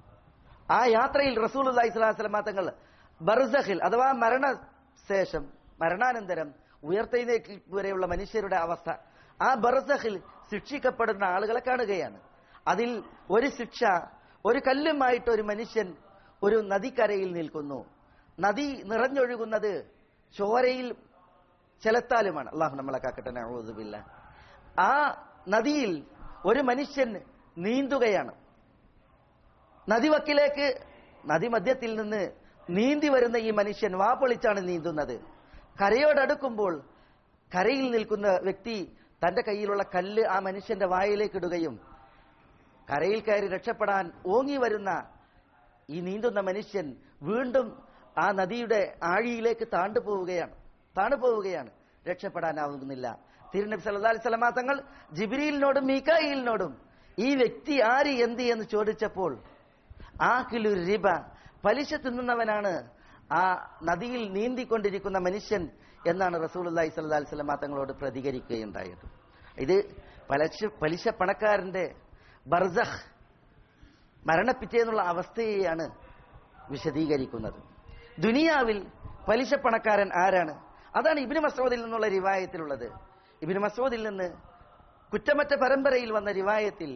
ആ യാത്രയിൽ റസൂലുള്ളാഹി സ്വല്ലല്ലാഹു അലൈഹി വസല്ലം തങ്ങൾ ബർസഖിൽ അഥവാ മരണശേഷം മരണാനന്തരം ഉയർത്തെഴുന്നേൽപ്പ് വരെയുള്ള മനുഷ്യരുടെ അവസ്ഥ ആ ബർസഖിൽ ശിക്ഷിക്കപ്പെടുന്ന ആളുകളെ കാണുകയാണ് അതിൽ ഒരു ശിക്ഷ ഒരു കല്ലുമായിട്ട് ഒരു മനുഷ്യൻ ഒരു നദിക്കരയിൽ നിൽക്കുന്നു നദി നിറഞ്ഞൊഴുകുന്നത് ചോരയിൽ ചെലത്താലുമാണ് അള്ളാഹു നമ്മളെ കാക്കട്ടെ നഊദുബില്ല ആ നദിയിൽ ഒരു മനുഷ്യൻ നീന്തുകയാണ് നദിവക്കിലേക്ക് നദിമധ്യത്തിൽ നിന്ന് നീന്തി വരുന്ന ഈ മനുഷ്യൻ വാപ്പൊളിച്ചാണ് നീന്തുന്നത് കരയോടടുക്കുമ്പോൾ കരയിൽ നിൽക്കുന്ന വ്യക്തി തന്റെ കയ്യിലുള്ള കല്ല് ആ മനുഷ്യന്റെ വായിലേക്ക് ഇടുകയും കരയിൽ കയറി രക്ഷപ്പെടാൻ ഓങ്ങി വരുന്ന ഈ നീന്തുന്ന മനുഷ്യൻ വീണ്ടും ആ നദിയുടെ ആഴിയിലേക്ക് താണ്ടുപോവുകയാണ് താണുപോവുകയാണ് രക്ഷപ്പെടാനാവുന്നില്ല തിരുനബി സല്ലല്ലാഹു അലൈഹി വസല്ലമ തങ്ങൾ ജിബ്രീലിനോടും മീകായിലിനോടും ഈ വ്യക്തി ആര് എന്ത് എന്ന് ചോദിച്ചപ്പോൾ ആക്കിലു റിബ പലിശ തിന്നുന്നവനാണ് ആ നദിയിൽ നീന്തിക്കൊണ്ടിരിക്കുന്ന മനുഷ്യൻ എന്നാണ് റസൂലുള്ളാഹി സ്വല്ലല്ലാഹി അലൈഹി വസല്ലമ തങ്ങളോട് പ്രതികരിക്കുകയുണ്ടായത് ഇത് പലിശ പലിശ പണക്കാരന്റെ ബർസഖ് മരണപ്പിറ്റേന്നുള്ള അവസ്ഥയെയാണ് വിശദീകരിക്കുന്നത് ദുനിയാവിൽ പലിശ പണക്കാരൻ ആരാണ് അതാണ് ഇബിന് മസൂദിൽ നിന്നുള്ള റിവായത്തിലുള്ളത് ഇബിന് മസൂദിൽ നിന്ന് കുറ്റമറ്റ പരമ്പരയിൽ വന്ന റിവായത്തിൽ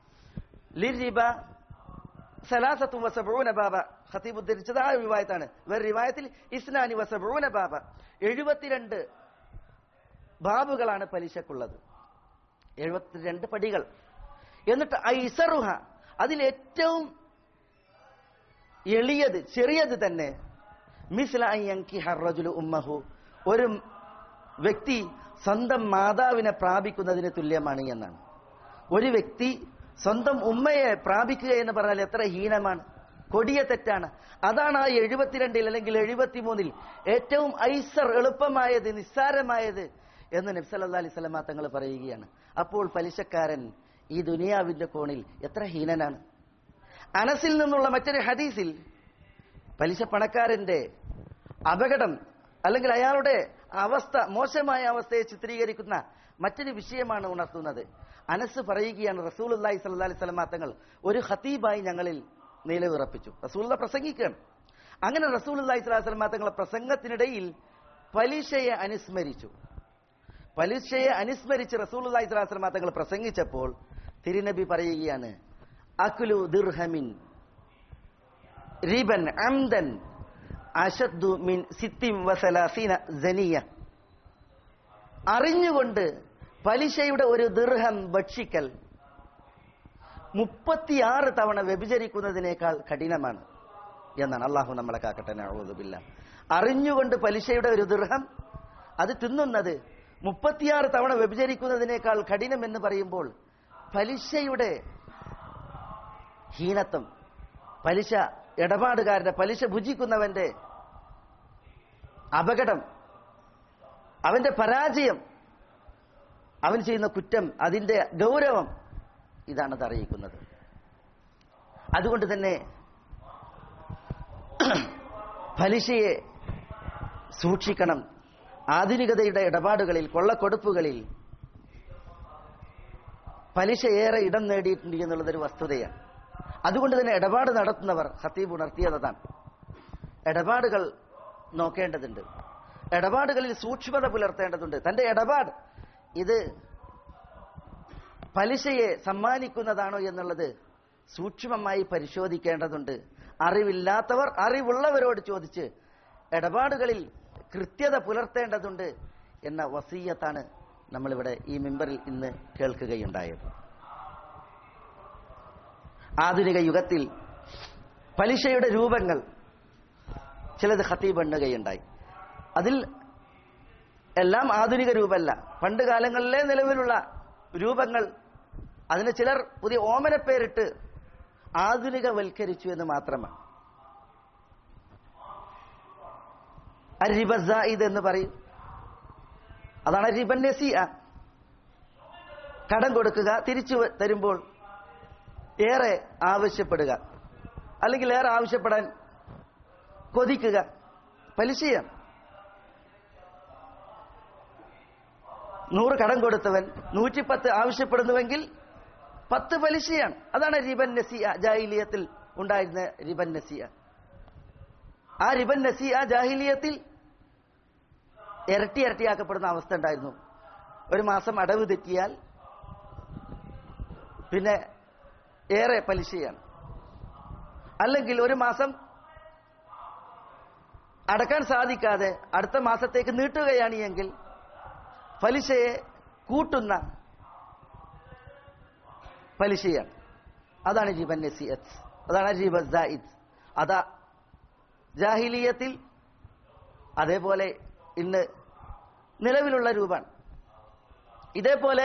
ലിരിബ സലാസത്തു വസബൂന ബാബ ഖത്തീബ് ഉദ്ധരിച്ചത് ആ റിവായത്താണ് വേറെ റിവായത്തിൽ ഇസ്നാനി വസബൂന ബാബ എഴുപത്തിരണ്ട് ബാബുകളാണ് പലിശക്കുള്ളത് എഴുപത്തിരണ്ട് പടികൾ എന്നിട്ട് ഐസറുഹ അതിൽ ഏറ്റവും എളിയത് ചെറിയത് തന്നെ മിസ്ല അൻ യൻകിഹ റജുലു ഉമ്മഹു ഒരു വ്യക്തി സ്വന്തം മാതാവിനെ പ്രാപിക്കുന്നതിന് തുല്യമാണ് എന്നാണ് ഒരു വ്യക്തി സ്വന്തം ഉമ്മയെ പ്രാപിക്കുക എന്ന് പറഞ്ഞാൽ എത്ര ഹീനമാണ് കൊടിയ തെറ്റാണ് അതാണ് ആ എഴുപത്തിരണ്ടിൽ അല്ലെങ്കിൽ എഴുപത്തിമൂന്നിൽ ഏറ്റവും ഐസർ എളുപ്പമായത് നിസ്സാരമായത് എന്ന് നബ്സല്ലാ അലൈഹി സ്വലമ തങ്ങൾ പറയുകയാണ് അപ്പോൾ പലിശക്കാരൻ ഈ ദുനിയാവിന്റെ കോണിൽ എത്ര ഹീനനാണ് അനസിൽ നിന്നുള്ള മറ്റൊരു ഹദീസിൽ പലിശ പണക്കാരന്റെ അപകടം അല്ലെങ്കിൽ അയാളുടെ അവസ്ഥ മോശമായ അവസ്ഥയെ ചിത്രീകരിക്കുന്ന മറ്റൊരു വിഷയമാണ് ഉണർത്തുന്നത് അനസ് പറയുകയാണ് റസൂൽ അള്ളാഹി സല്ലാ അലൈഹി സ്വലമാ തങ്ങൾ ഒരു ഹത്തീബായി ഞങ്ങളിൽ നിലവിറപ്പിച്ചു റസൂള്ള പ്രസംഗിക്കുകയാണ് അങ്ങനെ റസൂൽ അള്ളാഹി സ്വലാഹി സ്വലമാ തങ്ങളെ പ്രസംഗത്തിനിടയിൽ പലിശയെ അനുസ്മരിച്ചു പലിശയെ അനുസ്മരിച്ച് റസൂൽ അള്ളാഹി സ്വലാഹി സ്വലമാ തങ്ങൾ പ്രസംഗിച്ചപ്പോൾ തിരുനബി പറയുകയാണ് അഖ്ലു ദിർഹമിൻ റിബൻ അംദൻ അഷദ്ദു മിൻ സിത്തിം വസലാസീന ജനിയ അറിഞ്ഞുകൊണ്ട് പലിശയുടെ ഒരു ദീർഘം ഭക്ഷിക്കൽ മുപ്പത്തിയാറ് തവണ വ്യഭിചരിക്കുന്നതിനേക്കാൾ കഠിനമാണ് എന്നാണ് അള്ളാഹു നമ്മളെ കാക്കട്ടെ നഴുതുമില്ല അറിഞ്ഞുകൊണ്ട് പലിശയുടെ ഒരു ദീർഘം അത് തിന്നുന്നത് മുപ്പത്തിയാറ് തവണ വ്യഭിചരിക്കുന്നതിനേക്കാൾ കഠിനം എന്ന് പറയുമ്പോൾ പലിശയുടെ ഹീനത്വം പലിശ ഇടപാടുകാരന്റെ പലിശ ഭുജിക്കുന്നവന്റെ അപകടം അവന്റെ പരാജയം അവൻ ചെയ്യുന്ന കുറ്റം അതിന്റെ ഗൗരവം ഇതാണത് അറിയിക്കുന്നത് അതുകൊണ്ട് തന്നെ പലിശയെ സൂക്ഷിക്കണം ആധുനികതയുടെ ഇടപാടുകളിൽ കൊള്ളക്കൊടുപ്പുകളിൽ പലിശ ഏറെ ഇടം നേടിയിട്ടുണ്ട് എന്നുള്ളതൊരു വസ്തുതയാണ് അതുകൊണ്ട് തന്നെ ഇടപാട് നടത്തുന്നവർ ഹത്തീബ് ഉണർത്തിയതാണ് ഇടപാടുകൾ നോക്കേണ്ടതുണ്ട് ഇടപാടുകളിൽ സൂക്ഷ്മത പുലർത്തേണ്ടതുണ്ട് തന്റെ ഇടപാട് ഇത് പലിശയെ സമ്മാനിക്കുന്നതാണോ എന്നുള്ളത് സൂക്ഷ്മമായി പരിശോധിക്കേണ്ടതുണ്ട് അറിവില്ലാത്തവർ അറിവുള്ളവരോട് ചോദിച്ച് ഇടപാടുകളിൽ കൃത്യത പുലർത്തേണ്ടതുണ്ട് എന്ന വസീയത്താണ് നമ്മളിവിടെ ഈ മെമ്പറിൽ ഇന്ന് കേൾക്കുകയുണ്ടായത് ആധുനിക യുഗത്തിൽ പലിശയുടെ രൂപങ്ങൾ ചിലത് ഖത്തീബ് എണ്ണുകയുണ്ടായി അതിൽ എല്ലാം ആധുനിക രൂപമല്ല പണ്ട് കാലങ്ങളിലെ നിലവിലുള്ള രൂപങ്ങൾ അതിന് ചിലർ പുതിയ ഓമന പേരിട്ട് ആധുനികവൽക്കരിച്ചു എന്ന് മാത്രമാണ് അരിബസായിദ് എന്ന് പറയും അതാണ് റിബൻ നസിയ കടം കൊടുക്കുക തിരിച്ചു തരുമ്പോൾ ഏറെ ആവശ്യപ്പെടുക അല്ലെങ്കിൽ ഏറെ ആവശ്യപ്പെടാൻ കൊതിക്കുക പലിശയാണ് നൂറ് കടം കൊടുത്തവൻ നൂറ്റിപ്പത്ത് ആവശ്യപ്പെടുന്നുവെങ്കിൽ പത്ത് പലിശയാണ് അതാണ് റിബൻ നസിയ ജാഹിലിയത്തിൽ ഉണ്ടായിരുന്ന റിബൻ നസിയ ആ റിബൻ നസിയ ജാഹിലിയത്തിൽ ഇരട്ടി ഇരട്ടിയാക്കപ്പെടുന്ന അവസ്ഥ ഉണ്ടായിരുന്നു ഒരു മാസം അടവ് തെറ്റിയാൽ പിന്നെ ഏറെ പലിശയാണ് അല്ലെങ്കിൽ ഒരു മാസം അടക്കാൻ സാധിക്കാതെ അടുത്ത മാസത്തേക്ക് നീട്ടുകയാണ് എങ്കിൽ പലിശയെ കൂട്ടുന്ന പലിശയാണ് അതാണ് ജീവൻ നസിയത്ത് അതാണ് ജീവൻ ജായിദ് അതാ ജാഹിലിയത്തിൽ അതേപോലെ ഇന്ന് നിലവിലുള്ള രൂപമാണ് ഇതേപോലെ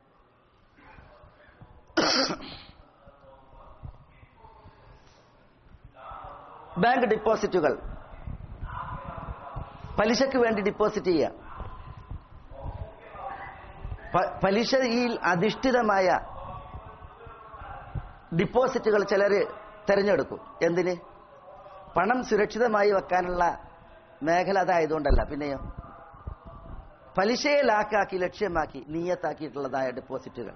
ബാങ്ക് ഡിപ്പോസിറ്റുകൾ പലിശക്ക് വേണ്ടി ഡിപ്പോസിറ്റ് ചെയ്യുക പ- പലിശയിൽ അധിഷ്ഠിതമായ ഡിപ്പോസിറ്റുകൾ ചിലർ തിരഞ്ഞെടുക്കും എന്തിന് പണം സുരക്ഷിതമായി വെക്കാനുള്ള മേഖല അതായതുകൊണ്ടല്ല പിന്നെയോ പലിശയെ ലാക്കാക്കി ലക്ഷ്യമാക്കി നീയത്താക്കിയിട്ടുള്ളതായ ഡിപ്പോസിറ്റുകൾ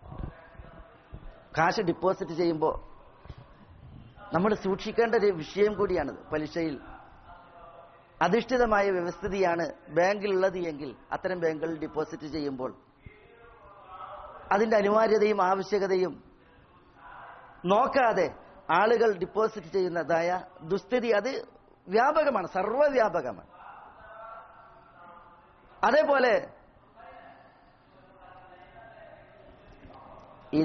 കാശ് ഡിപ്പോസിറ്റ് ചെയ്യുമ്പോൾ നമ്മൾ സൂക്ഷിക്കേണ്ട ഒരു വിഷയം കൂടിയാണിത് പലിശയിൽ അധിഷ്ഠിതമായ വ്യവസ്ഥിതിയാണ് ബാങ്കിലുള്ളത് എങ്കിൽ അത്തരം ബാങ്കുകളിൽ ഡിപ്പോസിറ്റ് ചെയ്യുമ്പോൾ അതിന്റെ അനിവാര്യതയും ആവശ്യകതയും നോക്കാതെ ആളുകൾ ഡിപ്പോസിറ്റ് ചെയ്യുന്നതായ ദുസ്ഥിതി അത് വ്യാപകമാണ് സർവ്വവ്യാപകമാണ് അതേപോലെ ഈ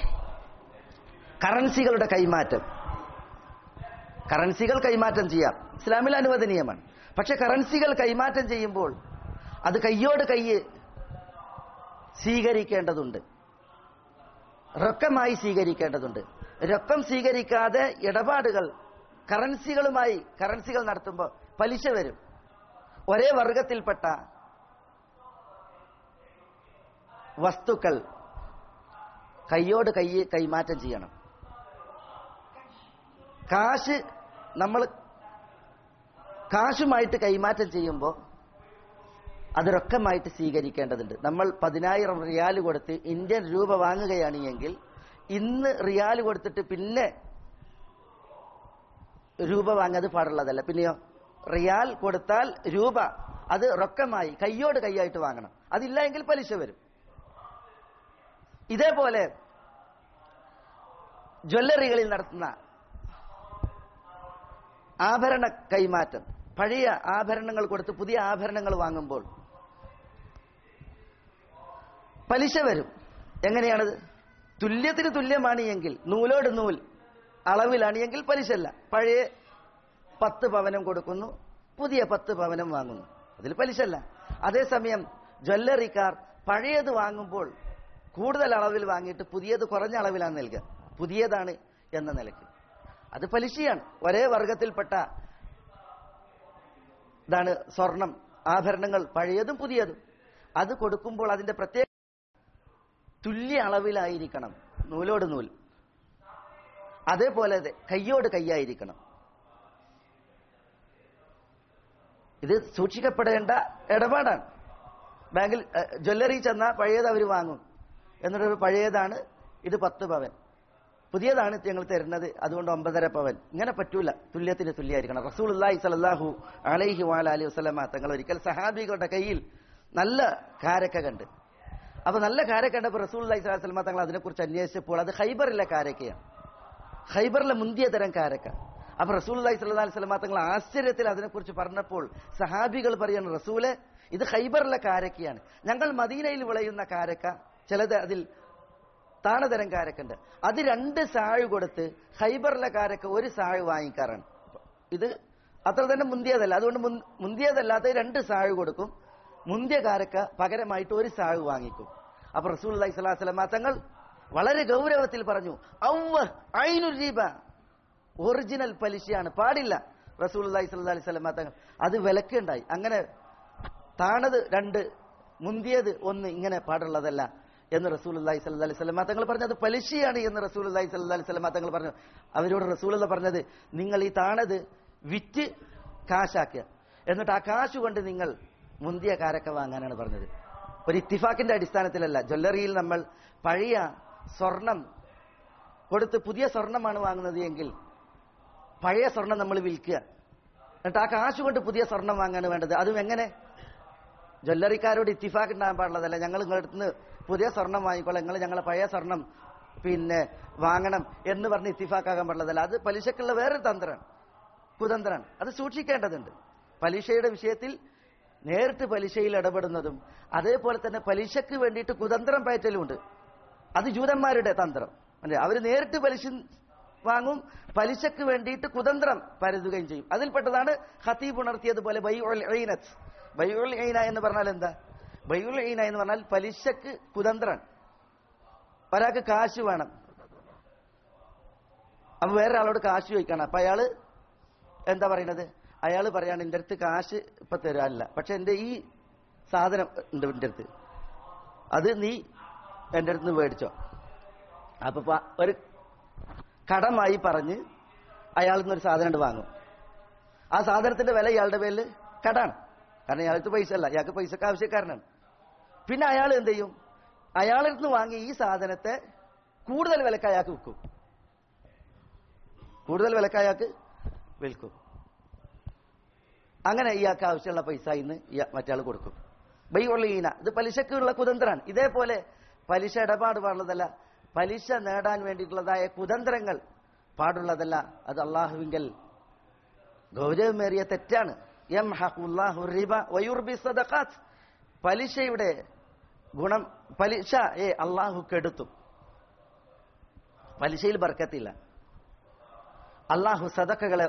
കറൻസികളുടെ കൈമാറ്റം കറൻസികൾ കൈമാറ്റം ചെയ്യാം ഇസ്ലാമിൽ അനുവദനീയമാണ് പക്ഷെ കറൻസികൾ കൈമാറ്റം ചെയ്യുമ്പോൾ അത് കയ്യോട് കയ്യ് സ്വീകരിക്കേണ്ടതുണ്ട് റൊക്കമായി സ്വീകരിക്കേണ്ടതുണ്ട് രൊക്കം സ്വീകരിക്കാതെ ഇടപാടുകൾ കറൻസികളുമായി കറൻസികൾ നടത്തുമ്പോൾ പലിശ വരും ഒരേ വർഗത്തിൽപ്പെട്ട വസ്തുക്കൾ കയ്യോട് കൈ കൈമാറ്റം ചെയ്യണം കാശ് നമ്മൾ കാശുമായിട്ട് കൈമാറ്റം ചെയ്യുമ്പോൾ അത് റൊക്കമായിട്ട് സ്വീകരിക്കേണ്ടതുണ്ട് നമ്മൾ പതിനായിരം റിയാൽ കൊടുത്ത് ഇന്ത്യൻ രൂപ വാങ്ങുകയാണ് എങ്കിൽ ഇന്ന് റിയാൽ കൊടുത്തിട്ട് പിന്നെ രൂപ വാങ്ങാത് പാടുള്ളതല്ല പിന്നെയോ റിയാൽ കൊടുത്താൽ രൂപ അത് റൊക്കമായി കയ്യോട് കൈയായിട്ട് വാങ്ങണം അതില്ല എങ്കിൽ പലിശ വരും ഇതേപോലെ ജ്വല്ലറികളിൽ നടത്തുന്ന ആഭരണ കൈമാറ്റം പഴയ ആഭരണങ്ങൾ കൊടുത്ത് പുതിയ ആഭരണങ്ങൾ വാങ്ങുമ്പോൾ പലിശ വരും എങ്ങനെയാണത് തുല്യത്തിന് തുല്യമാണ് എങ്കിൽ നൂലോട് നൂൽ അളവിലാണ് എങ്കിൽ പലിശല്ല പഴയ പത്ത് പവനം കൊടുക്കുന്നു പുതിയ പത്ത് പവനം വാങ്ങുന്നു അതിൽ പലിശല്ല അതേസമയം ജ്വല്ലറിക്കാർ പഴയത് വാങ്ങുമ്പോൾ കൂടുതൽ അളവിൽ വാങ്ങിയിട്ട് പുതിയത് കുറഞ്ഞ അളവിലാണ് നൽകുക പുതിയതാണ് എന്ന നിലയ്ക്ക് അത് പലിശയാണ് ഒരേ വർഗത്തിൽപ്പെട്ട ഇതാണ് സ്വർണം ആഭരണങ്ങൾ പഴയതും പുതിയതും അത് കൊടുക്കുമ്പോൾ അതിന്റെ പ്രത്യേക തുല്യ അളവിലായിരിക്കണം നൂലോട് നൂൽ അതേപോലെ അത് കയ്യോട് കയ്യായിരിക്കണം ഇത് സൂക്ഷിക്കപ്പെടേണ്ട ഇടപാടാണ് ബാങ്കിൽ ഏഹ്, ജ്വല്ലറി ചെന്നാൽ പഴയത് അവർ വാങ്ങും എന്നിട്ട് പഴയതാണ് ഇത് പത്ത് പവൻ പുതിയതാണ് ഞങ്ങൾ തരുന്നത് അതുകൊണ്ട് ഒമ്പതര പവൻ ഇങ്ങനെ പറ്റൂല തുല്യത്തിന് തുല്യമായിരിക്കണം റസൂൽ അള്ളാഹി സലാഹു അലൈഹി വാല അലി വസ്ലമ തങ്ങൾ ഒരിക്കൽ സഹാബികളുടെ കയ്യിൽ നല്ല കാരക്ക കണ്ട് അപ്പൊ നല്ല കാരക്ക കണ്ടപ്പോൾ റസൂൽ അള്ളാഹി സ്വലാഹു വസ്ലമ തങ്ങൾ അതിനെക്കുറിച്ച് അന്വേഷിച്ചപ്പോൾ അത് ഖൈബറിലെ കാരക്കയാണ് ഖൈബറിലെ മുന്തിയ തരം കാരക്ക അപ്പൊ റസൂൽ അള്ളാഹി സ്വല്ലാ വസ്ലമ തങ്ങൾ ആശ്ചര്യത്തിൽ അതിനെക്കുറിച്ച് പറഞ്ഞപ്പോൾ സഹാബികൾ പറയുന്നു റസൂലെ ഇത് ഖൈബറിലെ കാരക്കയാണ് ഞങ്ങൾ മദീനയിൽ വിളയുന്ന കാരക്ക ചിലത് അതിൽ താണതരം കാരക്കുണ്ട് അത് രണ്ട് സാഴ് കൊടുത്ത് ഹൈബറിലെ കാരക്ക ഒരു സാഴ് വാങ്ങിക്കാറാണ് ഇത് അത്ര തന്നെ മുന്തിയതല്ല അതുകൊണ്ട് മുൻ- മുന്തിയതല്ലാത്ത രണ്ട് സാഴ് കൊടുക്കും മുന്തിയ കാരക്ക പകരമായിട്ട് ഒരു സാഴ് വാങ്ങിക്കും അപ്പൊ റസൂൽ അലൈഹി സ്വലാഹു വസ്ലമ തങ്ങൾ വളരെ ഗൗരവത്തിൽ പറഞ്ഞു ഔവ ഐനു രീബ ഒറിജിനൽ പലിശയാണ് പാടില്ല റസൂൽ അലൈഹി സ്വല്ലാ അലൈഹി സ്വലമ തങ്ങൾ അത് വിലക്കുണ്ടായി അങ്ങനെ താണത് രണ്ട് മുന്തിയത് ഒന്ന് ഇങ്ങനെ പാടുള്ളതല്ല എന്ന് റസൂൽ അള്ളാഹി സല്ല അലൈഹി സ്വലമ തങ്ങൾ പറഞ്ഞത് പലിശയാണ് എന്ന് റസൂൽ അള്ളാഹി സല്ല അലൈഹി സ്വലമ തങ്ങൾ പറഞ്ഞു അവരോട് റസൂൽ പറഞ്ഞത് നിങ്ങൾ ഈ താണത് വിറ്റ് കാശാക്കുക എന്നിട്ട് ആ കാശ് കൊണ്ട് നിങ്ങൾ മുന്തിയ കാരക്ക വാങ്ങാനാണ് പറഞ്ഞത് ഒരു ഇത്തിഫാക്കിന്റെ അടിസ്ഥാനത്തിലല്ല ജ്വല്ലറിയിൽ നമ്മൾ പഴയ സ്വർണം കൊടുത്ത് പുതിയ സ്വർണമാണ് വാങ്ങുന്നത് എങ്കിൽ പഴയ സ്വർണം നമ്മൾ വിൽക്കുക എന്നിട്ട് ആ കാശ് കൊണ്ട് പുതിയ സ്വർണം വാങ്ങാണ് വേണ്ടത് അതും എങ്ങനെ ജ്വല്ലറിക്കാരോട് ഇത്തിഫാക്ക് ഉണ്ടാകാൻ പാടുള്ളതല്ല ഞങ്ങൾ നിങ്ങളുടെ അടുത്ത് നിന്ന് പുതിയ സ്വർണം വാങ്ങിക്കോളാം നിങ്ങൾ ഞങ്ങളെ പഴയ സ്വർണം പിന്നെ വാങ്ങണം എന്ന് പറഞ്ഞ് ഇത്തിഫാക്കാകാൻ പാടുള്ളതല്ല അത് പലിശക്കുള്ള വേറൊരു തന്ത്രമാണ് കുതന്ത്രമാണ് അത് സൂക്ഷിക്കേണ്ടതുണ്ട് പലിശയുടെ വിഷയത്തിൽ നേരിട്ട് പലിശയിൽ ഇടപെടുന്നതും അതേപോലെ തന്നെ പലിശക്ക് വേണ്ടിയിട്ട് കുതന്ത്രം പയറ്റലുമുണ്ട് അത് ജൂതന്മാരുടെ തന്ത്രം അവർ നേരിട്ട് പലിശ വാങ്ങും പലിശക്ക് വേണ്ടിയിട്ട് കുതന്ത്രം പരതുകയും ചെയ്യും അതിൽപ്പെട്ടതാണ് ഹത്തീബ് ഉണർത്തിയതുപോലെ ബൈഉൽ ഐനത്ത് ബൈഉൽ ഐന എന്ന് പറഞ്ഞാൽ എന്താ ബൈഉൽ ഐന എന്ന് പറഞ്ഞാൽ പലിശക്ക് കുതന്ത്രം ഒരാൾക്ക് കാശ് വേണം അപ്പൊ വേറെ ആളോട് കാശ് ചോദിക്കണം അപ്പൊ അയാള് എന്താ പറയുന്നത് അയാൾ പറയാണ് എൻ്റെ അടുത്ത് കാശ് ഇപ്പൊ തരാനില്ല പക്ഷെ എൻ്റെ ഈ സാധനം ഉണ്ട് എൻ്റെ അടുത്ത് അത് നീ എൻ്റെ അടുത്ത് നിന്ന് മേടിച്ചോ അപ്പൊ പ- ഒരു കടമായി പറഞ്ഞ് അയാളിൽ നിന്ന് ഒരു സാധനം ഉണ്ട് വാങ്ങും ആ സാധനത്തിന്റെ വില ഇയാളുടെ പേരിൽ കടാണ് കാരണം ഇയാൾക്ക് പൈസ അല്ല ഇയാൾക്ക് പൈസക്ക് ആവശ്യക്കാരനാണ് പിന്നെ അയാൾ എന്ത് ചെയ്യും അയാളിൽ നിന്ന് വാങ്ങിയ ഈ സാധനത്തെ കൂടുതൽ വിലക്ക് അയാൾക്ക് വിൽക്കും കൂടുതൽ വിലക്ക് അയാൾക്ക് വിൽക്കും അങ്ങനെ ഇയാൾക്ക് ആവശ്യമുള്ള പൈസ ഇന്ന് ഇയാ- മറ്റയാൾ കൊടുക്കും ബൈവള്ളീന ഇത് പലിശക്കുള്ള കുതന്ത്രമാണ് ഇതേപോലെ പലിശ ഇടപാട് പാടുള്ളതല്ല പലിശ നേടാൻ വേണ്ടിയിട്ടുള്ളതായ കുതന്ത്രങ്ങൾ പാടുള്ളതല്ല അത് അള്ളാഹുവിങ്കൽ ഗൗരവമേറിയ തെറ്റാണ് യംഹഖുല്ലാഹു റിബ വയുർബി സദഖാത്ത് പലിശയുടെ ഗുണം പലിശ ഏ അള്ളാഹു കെടുത്തും പലിശയിൽ ബർക്കത്തില്ല അള്ളാഹു സദക്കകളെ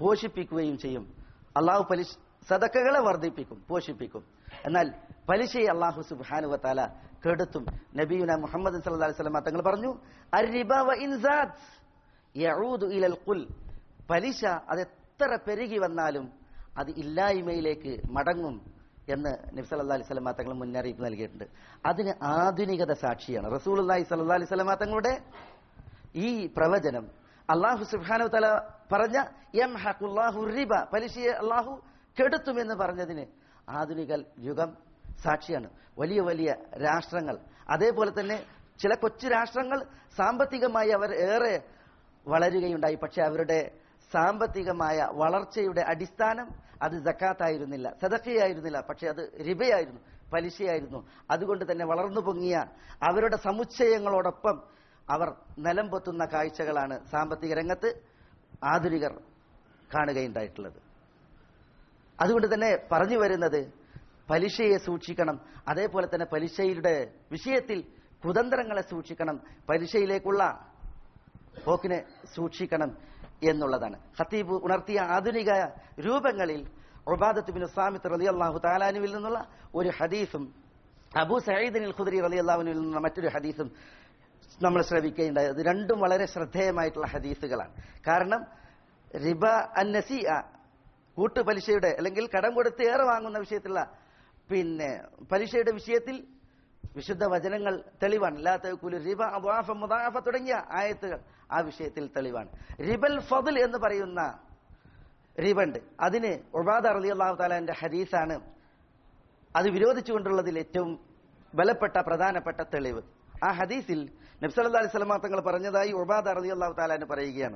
പോഷിപ്പിക്കുകയും ചെയ്യും അള്ളാഹു പലിശ സദക്കകളെ വർദ്ധിപ്പിക്കും പോഷിപ്പിക്കും എന്നാൽ പലിശയെ അള്ളാഹു സുബാനുവത്താല കെടുത്തും നബിയുന മുഹമ്മദ് സല്ലല്ലാഹു അലൈഹി വസല്ലം തങ്ങൾ പറഞ്ഞു അരിബ വ ഇൻസാദ് യഊദു ഇലൽ ഖുൽ പലിശ അത് എത്ര പെരുകി വന്നാലും അത് ഇല്ലായ്മയിലേക്ക് മടങ്ങും എന്ന് നബി സല്ലല്ലാഹു അലൈഹി വസല്ലം തങ്ങൾ മുന്നറിയിപ്പ് നൽകിയിട്ടുണ്ട് അതിന് ആധുനികത സാക്ഷിയാണ് റസൂലുള്ളാഹി സ്വല്ലല്ലാഹു അലൈഹി വസല്ലം തങ്ങളുടെ ഈ പ്രവചനം അള്ളാഹു സുബ്ഹാനഹു തല പറഞ്ഞ യംഹഖുല്ലാഹു റിബ പലിശയെ അള്ളാഹു കെടുത്തുമെന്ന് പറഞ്ഞതിന് ആധുനിക യുഗം സാക്ഷിയാണ് വലിയ വലിയ രാഷ്ട്രങ്ങൾ അതേപോലെ തന്നെ ചില കൊച്ചു രാഷ്ട്രങ്ങൾ സാമ്പത്തികമായി അവർ ഏറെ വളരുകയുണ്ടായി പക്ഷെ അവരുടെ സാമ്പത്തികമായ വളർച്ചയുടെ അടിസ്ഥാനം അത് ജക്കാത്തായിരുന്നില്ല സദക്കയായിരുന്നില്ല പക്ഷെ അത് റിബയായിരുന്നു പലിശയായിരുന്നു അതുകൊണ്ട് തന്നെ വളർന്നു പൊങ്ങിയ അവരുടെ സമുച്ചയങ്ങളോടൊപ്പം അവർ നിലം പൊത്തുന്ന കാഴ്ചകളാണ് സാമ്പത്തിക രംഗത്ത് ആധുനികർ കാണുകയുണ്ടായിട്ടുള്ളത് അതുകൊണ്ട് തന്നെ പറഞ്ഞു വരുന്നത് പലിശയെ സൂക്ഷിക്കണം അതേപോലെ തന്നെ പലിശയുടെ വിഷയത്തിൽ കുതന്ത്രങ്ങളെ സൂക്ഷിക്കണം പലിശയിലേക്കുള്ള പോക്കിനെ സൂക്ഷിക്കണം എന്നുള്ളതാണ് ഖത്തീബ് ഉണർത്തിയ ആധുനിക രൂപങ്ങളിൽ ഉബാദത്ത് ബിൻ സാമിത്ത് റലി അള്ളാഹു താലാനുവിൽ നിന്നുള്ള ഒരു ഹദീസും അബൂ സയ്യിദിൻ ഖുദരി റലി അള്ളാഹുവിൽ നിന്നുള്ള മറ്റൊരു ഹദീസും നമ്മൾ ശ്രവിക്കുകയുണ്ടായത് ഇത് രണ്ടും വളരെ ശ്രദ്ധേയമായിട്ടുള്ള ഹദീസുകളാണ് കാരണം റിബ അന്നസി കൂട്ടുപലിശയുടെ അല്ലെങ്കിൽ കടം കൊടുത്ത് ഏറെ വാങ്ങുന്ന വിഷയത്തിലുള്ള പിന്നെ പലിശയുടെ വിഷയത്തിൽ വിശുദ്ധ വചനങ്ങൾ തെളിവാണ് ലാത്തക്കുലു റിബ അബാഫ മുദാഫ തുടങ്ങിയ ആയത്തുകൾ ആ വിഷയത്തിൽ തെളിവാണ് റിബൽ ഫضൽ എന്ന് പറയുന്ന റിബണ്ട് അതിന് ഉബാദ റലി അള്ളാഹു താലാന്റെ ഹദീസാണ് അത് വിരോധിച്ചുകൊണ്ടുള്ളതിൽ ഏറ്റവും ബലപ്പെട്ട പ്രധാനപ്പെട്ട തെളിവ് ആ ഹദീസിൽ നബ്സല്ലാ അലൈഹി സ്വലമാ തങ്ങൾ പറഞ്ഞതായി ഉബാദ റലി അള്ളാഹു താലാന് പറയുകയാണ്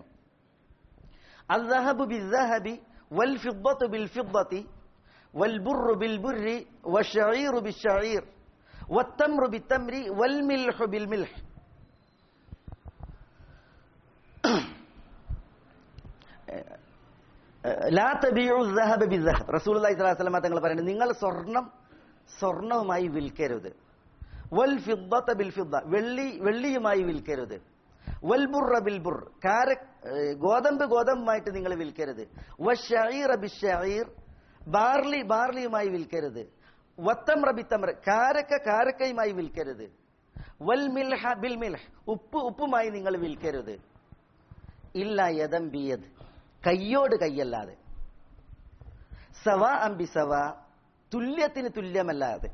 الذهب بالذهب والفضة بالفضة والبر بالبر والشعير بالشعير والتمر بالتمر والملح بالملح ലാ തബിയു الذهب بالذهب റസൂലുള്ളാഹി സ്വല്ലല്ലാഹു അലൈഹി വസല്ലം തങ്ങൾ പറയുന്നത് നിങ്ങൾ സ്വർണം സ്വർണവുമായി വിൽക്കരുത് വൽ ഫിദ്ദത ബിൽ ഫിദ്ദ വെള്ളി വെള്ളിയുമായി വിൽക്കരുത് വൽ ബുർറ ബിൽ ബുർ കാര ഏഹ് ഗോതമ്പ് ഗോതമ്പുമായിട്ട് നിങ്ങൾ വിൽക്കരുത് വശഈറ ബിശഈർ ബാർലി ബാർലിയുമായി വിൽക്കരുത് വത്തമ്ര ബിത്തമ്ര കാരക്ക കാരക്കയുമായി വിൽക്കരുത് വൽ മിൽഹ ബിൽ മിൽഹ് ഉപ്പ് ഉപ്പുമായി നിങ്ങൾ വിൽക്കരുത് ഇല്ല യദം ബിയദ് കയ്യോട് കയ്യല്ലാതെ സവ അംബി സവ തുല്യത്തിന് തുല്യമല്ലാതെ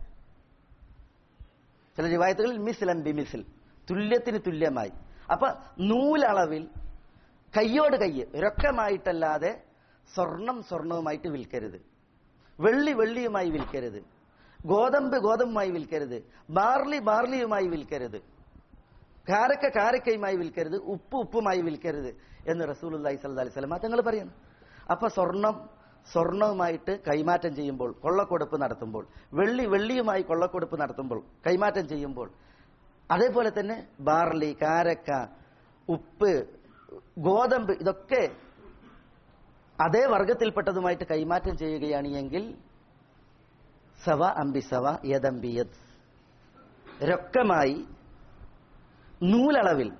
ചില റിവായത്തുകളിൽ മിസിൽ അംബി മിസിൽ തുല്യത്തിന് തുല്യമായി അപ്പൊ നൂലളവിൽ കയ്യോട് കയ്യ് രൊക്കമായിട്ടല്ലാതെ സ്വർണം സ്വർണവുമായിട്ട് വിൽക്കരുത് വെള്ളി വെള്ളിയുമായി വിൽക്കരുത് ഗോതമ്പ് ഗോതമ്പുമായി വിൽക്കരുത് ബാർലി ബാർലിയുമായി വിൽക്കരുത് കാരക്ക കാരക്കയുമായി വിൽക്കരുത് ഉപ്പ് ഉപ്പുമായി വിൽക്കരുത് എന്ന് റസൂലുല്ലാഹി സ്വല്ലല്ലാഹി അലൈഹി വസല്ലം തങ്ങൾ പറയുന്നു അപ്പൊ സ്വർണം സ്വർണവുമായിട്ട് കൈമാറ്റം ചെയ്യുമ്പോൾ കൊള്ളക്കൊടുപ്പ് നടത്തുമ്പോൾ വെള്ളി വെള്ളിയുമായി കൊള്ളക്കൊടുപ്പ് നടത്തുമ്പോൾ കൈമാറ്റം ചെയ്യുമ്പോൾ അതേപോലെ തന്നെ ബാർലി കാരക്ക ഉപ്പ് ഗോതമ്പ് ഇതൊക്കെ അതേ വർഗത്തിൽപ്പെട്ടതുമായിട്ട് കൈമാറ്റം ചെയ്യുകയാണ് എങ്കിൽ സവ അമ്പി സവ യദംബിയത് രൊക്കമായി നൂലളവിൽ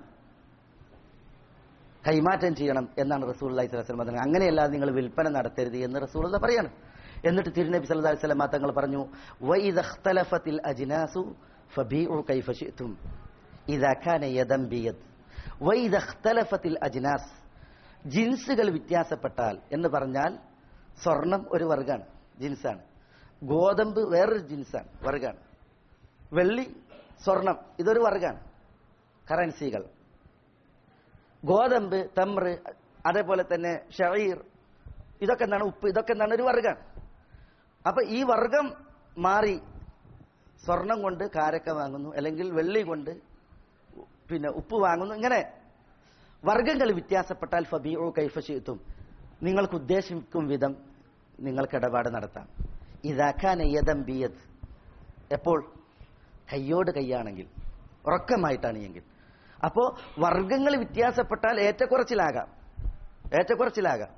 കൈമാറ്റം ചെയ്യണം എന്നാണ് റസൂൽ അലൈഹി സ്വലം പറഞ്ഞത് അങ്ങനെയല്ലാതെ നിങ്ങൾ വിൽപ്പന നടത്തരുത് എന്ന് റസൂൽ പറയാണ് എന്നിട്ട് തിരുനബി സല്ലല്ലാഹു അലൈഹി വസല്ലം തങ്ങൾ പറഞ്ഞു വൈദഖ്തലഫത്തിൽ അജ്നാസു ഫബീഉ കൈഫ ശിഅ്തും ഇദാ കാന യദം ബിയദ് വൈദഖ്തലഫത്തിൽ അജ്നാസ് ജിൻസുകൾ വ്യത്യാസപ്പെട്ടാൽ എന്ന് പറഞ്ഞാൽ സ്വർണം ഒരു വർഗാണ് ജിൻസാണ് ഗോതമ്പ് വേറൊരു ജിൻസാണ് വർഗാണ് വെള്ളി സ്വർണം ഇതൊരു വർഗാണ് കറൻസികൾ ഗോതമ്പ് തമ്ര് അതേപോലെ തന്നെ ഷഴീർ ഇതൊക്കെ എന്താണ് ഉപ്പ് ഇതൊക്കെ എന്താണ് ഒരു വർഗാണ് അപ്പൊ ഈ വർഗം മാറി സ്വർണം കൊണ്ട് കാരക്ക വാങ്ങുന്നു അല്ലെങ്കിൽ വെള്ളി കൊണ്ട് പിന്നെ ഉപ്പ് വാങ്ങുന്നു ഇങ്ങനെ വർഗങ്ങൾ വ്യത്യാസപ്പെട്ടാൽ ഫബിയോ കൈഫശിത്തും നിങ്ങൾക്ക് ഉദ്ദേശിക്കും വിധം നിങ്ങൾക്ക് ഇടപാട് നടത്താം ഇതാക്കാൻ യദം ബിയത് എപ്പോൾ കയ്യോട് കൈയാണെങ്കിൽ ഉറക്കമായിട്ടാണ് എങ്കിൽ അപ്പോ വർഗങ്ങൾ വ്യത്യാസപ്പെട്ടാൽ ഏറ്റക്കുറച്ചിലാകാം ഏറ്റക്കുറച്ചിലാകാം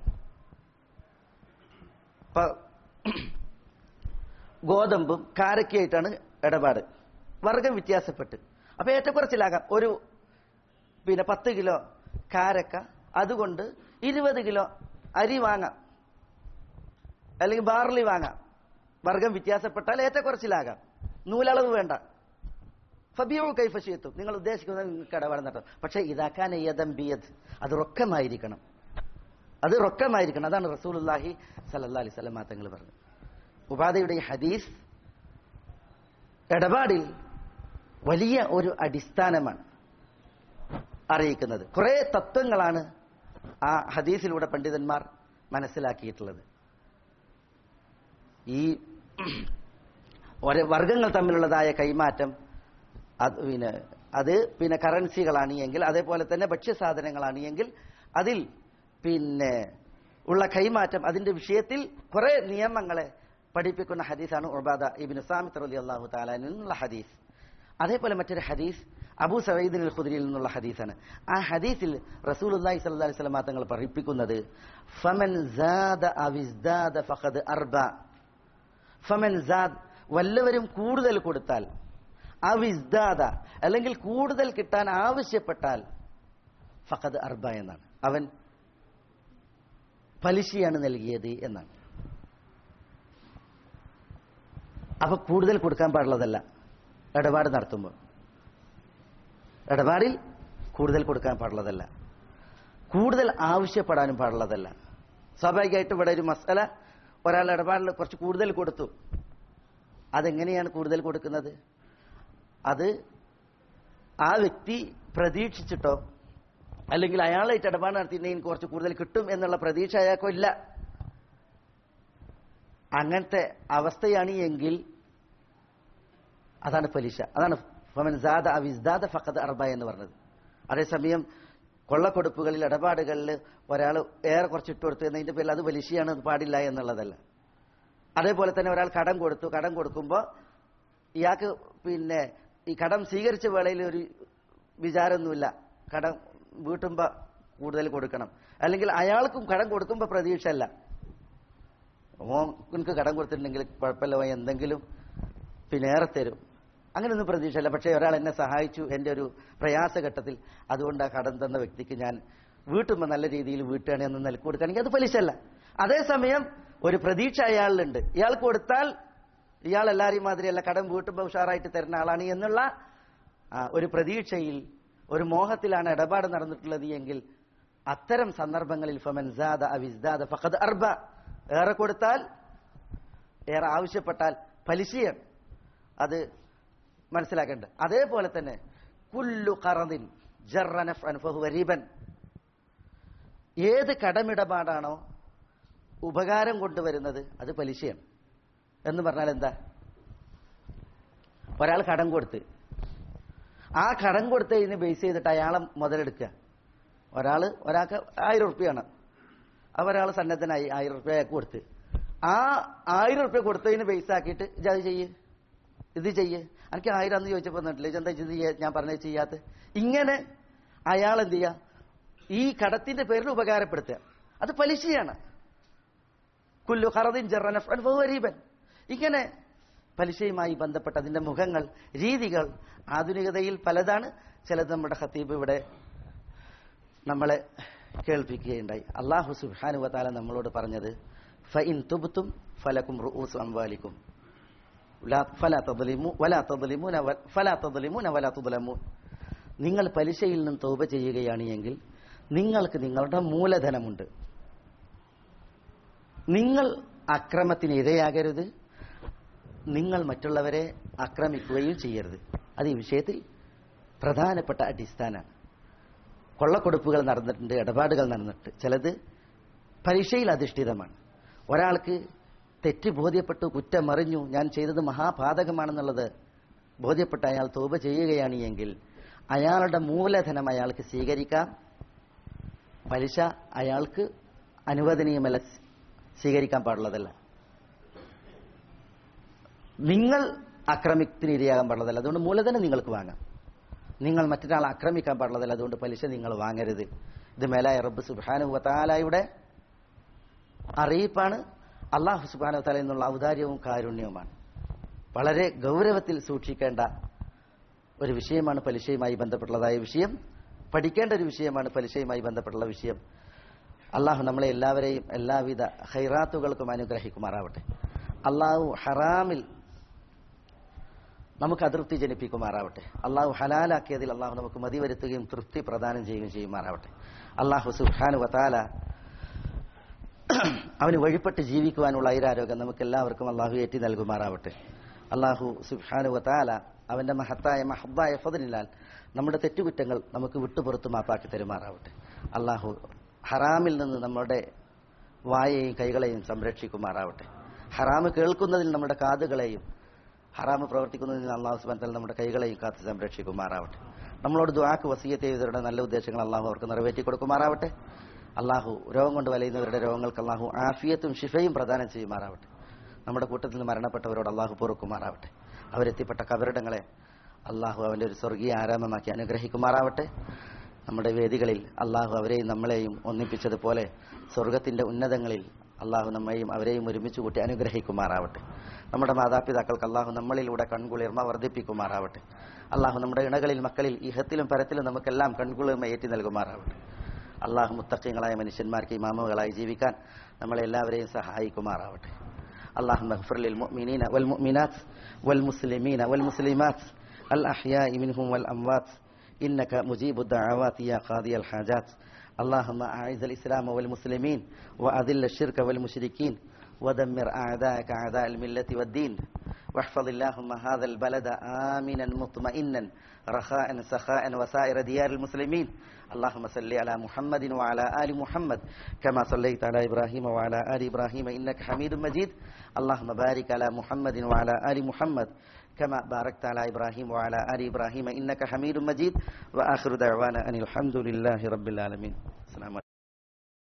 ഇപ്പൊ ഗോതമ്പും കാരക്കയായിട്ടാണ് ഇടപാട് വർഗം വ്യത്യാസപ്പെട്ട് അപ്പൊ ഏറ്റക്കുറച്ചിലാകാം ഒരു പിന്നെ പത്ത് കിലോ കാരക്ക അതുകൊണ്ട് ഇരുപത് കിലോ അരി വാങ്ങാം അല്ലെങ്കിൽ ബാർലി വാങ്ങാം വർഗം വ്യത്യാസപ്പെട്ടാൽ ഏറ്റക്കുറച്ചിലാകാം നൂലളവ് വേണ്ട ഫബിയോ കൈഫശിയെത്തും നിങ്ങൾ ഉദ്ദേശിക്കുന്നത് നിങ്ങൾക്ക് ഇടപാട് നടത്തും പക്ഷേ ഇതാക്കാൻ യദം ബിയദ് അത് റൊക്കമായിരിക്കണം അത് റൊക്കമായിരിക്കണം അതാണ് റസൂലുല്ലാഹി സല്ലല്ലാഹി അലൈഹി വസല്ലം തങ്ങൾ പറഞ്ഞത് ഉപാധയുടെ ഈ ഹദീസ് ഇടപാടിൽ വലിയ ഒരു അടിസ്ഥാനമാണ് അറിയിക്കുന്നത് കുറെ തത്വങ്ങളാണ് ആ ഹദീസിലൂടെ പണ്ഡിതന്മാർ മനസ്സിലാക്കിയിട്ടുള്ളത് ഈ ഒരേ വർഗങ്ങൾ തമ്മിലുള്ളതായ കൈമാറ്റം അത് പിന്നെ അത് പിന്നെ കറൻസികളാണ് എങ്കിൽ അതേപോലെ തന്നെ ഭക്ഷ്യസാധനങ്ങളാണ് എങ്കിൽ അതിൽ പിന്നെ ഉള്ള കൈമാറ്റം അതിന്റെ വിഷയത്തിൽ കുറെ നിയമങ്ങളെ പഠിപ്പിക്കുന്ന ഹദീസാണ് ഉബാദ ഇബിൻ സാമിത്ത് റലി അള്ളാഹു താലാനിൽ നിന്നുള്ള ഹദീസ് അതേപോലെ മറ്റൊരു ഹദീസ് അബൂ സവീദിൻ അൽ ഖുദ്രിയിൽ നിന്നുള്ള ഹദീസാണ് ആ ഹദീസിൽ റസൂലുള്ളാഹി സ്വല്ലല്ലാഹി അലൈഹി വസല്ലം തങ്ങൾ പഠിപ്പിക്കുന്നത് ഫമൻ സാദ അവിസ്ദാദ ഫഖദ് അർബ ഫമൻ സാദ് വല്ലവരും കൂടുതൽ കൊടുത്താൽ അവിസ്ദാദ അല്ലെങ്കിൽ കൂടുതൽ കിട്ടാൻ ആവശ്യപ്പെട്ടാൽ ഫഖദ് അർബ എന്നാണ് അവൻ പലിശയാണ് നൽകിയത് എന്നാണ് അപ്പൊ കൂടുതൽ കൊടുക്കാൻ പാടുള്ളതല്ല ഇടപാട് നടത്തുമ്പോൾ ഇടപാടിൽ കൂടുതൽ കൊടുക്കാൻ പാടുള്ളതല്ല കൂടുതൽ ആവശ്യപ്പെടാനും പാടുള്ളതല്ല സ്വാഭാവികമായിട്ട് ഇവിടെ ഒരു മസാല ഒരാൾ ഇടപാടിൽ കുറച്ച് കൂടുതൽ കൊടുത്തു അതെങ്ങനെയാണ് കൂടുതൽ കൊടുക്കുന്നത് അത് ആ വ്യക്തി പ്രതീക്ഷിച്ചിട്ടോ അല്ലെങ്കിൽ അയാളായിട്ട് ഇടപാട് നടത്തിയിട്ടുണ്ടെങ്കിൽ എനിക്ക് കുറച്ച് കൂടുതൽ കിട്ടും എന്നുള്ള പ്രതീക്ഷ അയാൾക്കോ ഇല്ല അങ്ങനത്തെ അവസ്ഥയാണ് എങ്കിൽ അതാണ് പലിശ അതാണ് ഫമൻ സാദ അവിസ്ദാദ ഫഖദ് അർബ എന്ന് പറഞ്ഞത് അതേസമയം കൊള്ളക്കൊടുപ്പുകളിൽ ഇടപാടുകളിൽ ഒരാൾ ഏറെ കുറച്ച് ഇട്ട് കൊടുത്തു എന്നതിന്റെ പേരിൽ അത് പലിശയാണ് അത് പാടില്ല എന്നുള്ളതല്ല അതേപോലെ തന്നെ ഒരാൾ കടം കൊടുത്തു കടം കൊടുക്കുമ്പോൾ ഇയാൾക്ക് പിന്നെ ഈ കടം സ്വീകരിച്ച വേളയിൽ ഒരു വിചാരമൊന്നുമില്ല കടം വീട്ടുമ്പോൾ കൂടുതൽ കൊടുക്കണം അല്ലെങ്കിൽ അയാൾക്കും കടം കൊടുക്കുമ്പോൾ പ്രതീക്ഷയല്ല ഓൻ എനിക്ക് കടം കൊടുത്തിട്ടുണ്ടെങ്കിൽ കുഴപ്പമില്ല ഓൻ എന്തെങ്കിലും പിന്നെ ഏറെ തരും അങ്ങനെയൊന്നും പ്രതീക്ഷയില്ല പക്ഷേ ഒരാൾ എന്നെ സഹായിച്ചു എൻ്റെ ഒരു പ്രയാസഘട്ടത്തിൽ അതുകൊണ്ട് ആ കടം തന്ന വ്യക്തിക്ക് ഞാൻ വീട്ടുമ്പോൾ നല്ല രീതിയിൽ വീട്ടുകയാണ് എന്ന് നിലക്ക് കൊടുക്കുകയാണെങ്കിൽ അത് പലിശയല്ല അതേസമയം ഒരു പ്രതീക്ഷ അയാളിലുണ്ട് ഇയാൾ കൊടുത്താൽ ഇയാൾ എല്ലാവരെയും മാതിരിയല്ല കടം വീട്ടുമ്പോൾ ഉഷാറായിട്ട് തരുന്ന ആളാണ് എന്നുള്ള ആ, ഒരു പ്രതീക്ഷയിൽ ഒരു മോഹത്തിലാണ് ഇടപാട് നടന്നിട്ടുള്ളത് എങ്കിൽ അത്തരം സന്ദർഭങ്ങളിൽ ഫമൻ സാദ അവിസ്ദാദ ഫഖദ് അർബ ഏറെ കൊടുത്താൽ ഏറെ ആവശ്യപ്പെട്ടാൽ പലിശയാണ് അത് മനസ്സിലാക്കേണ്ടത് അതേപോലെ തന്നെ കുല്ലു കറദിൻ ജറനഫ് ഫഹുവ റിബൻ ഏത് കടമിടപാടാണോ ഉപകാരം കൊണ്ടുവരുന്നത് അത് പലിശയാണ് എന്ന് പറഞ്ഞാൽ എന്താ ഒരാൾ കടം കൊടുത്ത് ആ കടം കൊടുത്തതിന് ബേസ് ചെയ്തിട്ട് അയാളെ മുതലെടുക്കുക ഒരാൾ ഒരാൾക്ക് ആയിരം ഉറുപ്പ്യാണ് അപ്പോൾ ഒരാൾ സന്നദ്ധനായി ആയിരം ഉറുപ്പ്യ അയാൾക്ക് കൊടുത്ത് ആ ആയിരം ഉറുപ്പ്യ കൊടുത്തതിന് ബേസ് ആക്കിയിട്ട് ഇത് അത് ചെയ്യ് ഇത് ചെയ്യ് എനിക്ക് ആയിരം അന്ന് ചോദിച്ചപ്പോൾ തന്നിട്ടില്ല ഇതെന്താ ഇത് ചെയ്യാ ഞാൻ പറഞ്ഞത് ചെയ്യാത്ത ഇങ്ങനെ അയാൾ എന്ത് ചെയ്യുക ഈ കടത്തിന്റെ പേരിൽ ഉപകാരപ്പെടുത്തുക അത് പലിശയാണ് കുല്ലു ഖറദിൻ ജറനഫൻ ഫഹുവരീബൻ ഇങ്ങനെ പലിശയുമായി ബന്ധപ്പെട്ട അതിന്റെ മുഖങ്ങൾ രീതികൾ ആധുനികതയിൽ പലതാണ് ചിലത് നമ്മുടെ ഖത്തീബ് ഇവിടെ നമ്മളെ കേൾപ്പിക്കുകയുണ്ടായി അള്ളാഹു സുബ്ഹാനു വതാല നമ്മളോട് പറഞ്ഞത് ഫഇൻ തുബ്തും ഫലക്കും റുഊസ് അംവാലിക്കും ലാ- ഫലാ തദ്ലിമു വലാ തദ്ലിമൂന വ- ഫലാ തദ്ലിമൂന വലാ തുദ്ലമൂൻ നിങ്ങൾ പലിശയിൽ നിന്ന് തൗബ ചെയ്യുകയാണ് എങ്കിൽ നിങ്ങൾക്ക് നിങ്ങളുടെ മൂലധനമുണ്ട് നിങ്ങൾ അക്രമത്തിന് ഇരയാകരുത് നിങ്ങൾ മറ്റുള്ളവരെ ആക്രമിക്കുകയും ചെയ്യരുത് അത് ഈ വിഷയത്തിൽ പ്രധാനപ്പെട്ട അടിസ്ഥാനമാണ് കൊള്ളക്കൊടുപ്പുകൾ നടന്നിട്ടുണ്ട് ഇടപാടുകൾ നടന്നിട്ടുണ്ട് ചിലത് പരീക്ഷയിൽ അധിഷ്ഠിതമാണ് ഒരാൾക്ക് തെറ്റ് ബോധ്യപ്പെട്ടു കുറ്റമറിഞ്ഞു ഞാൻ ചെയ്തത് മഹാപാതകമാണെന്നുള്ളത് ബോധ്യപ്പെട്ട അയാൾ തോപ ചെയ്യുകയാണ് എങ്കിൽ അയാളുടെ മൂലധനം അയാൾക്ക് സ്വീകരിക്കാം പലിശ അയാൾക്ക് അനുവദനീയമല്ല സ്വീകരിക്കാൻ പാടുള്ളതല്ല നിങ്ങൾ അക്രമത്തിന് ഇരയാകാൻ പാടുള്ളതല്ല അതുകൊണ്ട് മൂലധനം നിങ്ങൾക്ക് വാങ്ങാം നിങ്ങൾ മറ്റൊരാളെ ആക്രമിക്കാൻ പാടുള്ളതല്ല അതുകൊണ്ട് പലിശ നിങ്ങൾ വാങ്ങരുത് ഇത് മേലായ റബ്ബ് സുബാനു വത്താലായുടെ അറിയിപ്പാണ് അള്ളാഹു സുബാനു വത്താല എന്നുള്ള ഔദാര്യവും കാരുണ്യവുമാണ് വളരെ ഗൗരവത്തിൽ സൂക്ഷിക്കേണ്ട ഒരു വിഷയമാണ് പലിശയുമായി ബന്ധപ്പെട്ടുള്ളതായ വിഷയം പഠിക്കേണ്ട ഒരു വിഷയമാണ് പലിശയുമായി ബന്ധപ്പെട്ടുള്ള വിഷയം അള്ളാഹു നമ്മളെ എല്ലാവരെയും എല്ലാവിധ ഹൈറാത്തുകൾക്കും അനുഗ്രഹിക്കുമാറാവട്ടെ അള്ളാഹു ഹറാമിൽ നമുക്ക് അതൃപ്തി ജനിപ്പിക്കുമാറാവട്ടെ അള്ളാഹു ഹലാലാക്കിയതിൽ അള്ളാഹു നമുക്ക് മതി വരുത്തുകയും തൃപ്തി പ്രദാനം ചെയ്യുകയും ചെയ്യുമാറാവട്ടെ അള്ളാഹു സുഹാനു വതാല അവന് വഴിപ്പെട്ട് ജീവിക്കുവാനുള്ള ഐരാരോഗ്യം നമുക്ക് എല്ലാവർക്കും അള്ളാഹു ഏറ്റി നൽകുമാറാവട്ടെ അള്ളാഹു സുഹാനു വതാല അവന്റെ മഹത്തായ മഹബായ ഫതിനാൽ നമ്മുടെ തെറ്റുകുറ്റങ്ങൾ നമുക്ക് വിട്ടുപുറത്ത് മാപ്പാക്കി തരുമാറാവട്ടെ അള്ളാഹു ഹറാമിൽ നിന്ന് നമ്മുടെ വായയെയും കൈകളെയും സംരക്ഷിക്കുമാറാവട്ടെ ഹറാമ് കേൾക്കുന്നതിൽ നമ്മുടെ കാതുകളെയും ഹറാമ് പ്രവർത്തിക്കുന്നതിൽ അള്ളാഹു സുബാൻ നമ്മുടെ കൈകളെയും കാത്ത് സംരക്ഷിക്കുമാറാവട്ടെ നമ്മളോട് ദുആക്ക് വസീയത്ത് ചെയ്തവരുടെ നല്ല ഉദ്ദേശങ്ങൾ അള്ളാഹു അവർക്ക് നിറവേറ്റി കൊടുക്കുമാറാവട്ടെ അള്ളാഹു രോഗം കൊണ്ട് വലയുന്നവരുടെ രോഗങ്ങൾക്ക് അള്ളാഹു ആഫിയത്തും ഷിഫയും പ്രദാനം ചെയ്യുമാറാവട്ടെ നമ്മുടെ കൂട്ടത്തിൽ നിന്ന് മരണപ്പെട്ടവരോട് അള്ളാഹു പൊറുക്കുമാറാവട്ടെ അവരെത്തിപ്പെട്ട കബറിടങ്ങളെ അള്ളാഹു അവന്റെ ഒരു സ്വർഗീയ ആരാമമാക്കി അനുഗ്രഹിക്കുമാറാവട്ടെ നമ്മുടെ വേദികളിൽ അള്ളാഹു അവരെയും നമ്മളെയും ഒന്നിപ്പിച്ചതുപോലെ സ്വർഗത്തിന്റെ ഉന്നതങ്ങളിൽ അള്ളാഹു നമ്മയും അവരെയും ഒരുമിച്ച് കൂട്ടി അനുഗ്രഹിക്കുമാറാവട്ടെ നമ്മുടെ മാതാപിതാക്കൾക്ക് അള്ളാഹു നമ്മളിലൂടെ കൺകുളിർമ വർദ്ധിപ്പിക്കുമാറാവട്ടെ അള്ളാഹു നമ്മുടെ ഇണകളിൽ മക്കളിൽ ഇഹത്തിലും പരത്തിലും നമുക്കെല്ലാം കൺകുളിർമ ഏറ്റി നൽകുമാറാവട്ടെ അള്ളാഹു മുത്തക്കങ്ങളായ മനുഷ്യന്മാർക്ക് ഇമാമുകളായി ജീവിക്കാൻ നമ്മളെ എല്ലാവരെയും സഹായിക്കുമാറാവട്ടെ اللهم اغفر للمؤمنين والمؤمنات والمسلمين والمسلمات الأحياء منهم والأموات إنك مجيب الدعوات يا قاضي الحاجات اللهم أعز الإسلام والمسلمين وأذل الشرك والمشركين ودمر أعداءك أعداء الملة والدين واحفظ اللهم هذا البلد آمنا مطمئنا رخاء سخاء وسائر ديار المسلمين اللهم صل على محمد وعلى آل محمد كما صليت على إبراهيم وعلى آل إبراهيم إنك حميد مجيد اللهم بارك على محمد وعلى آل محمد كما باركت على إبراهيم وعلى آل إبراهيم إنك حميد مجيد وآخر دعوانا أن الحمد لله رب العالمين السلام عليكم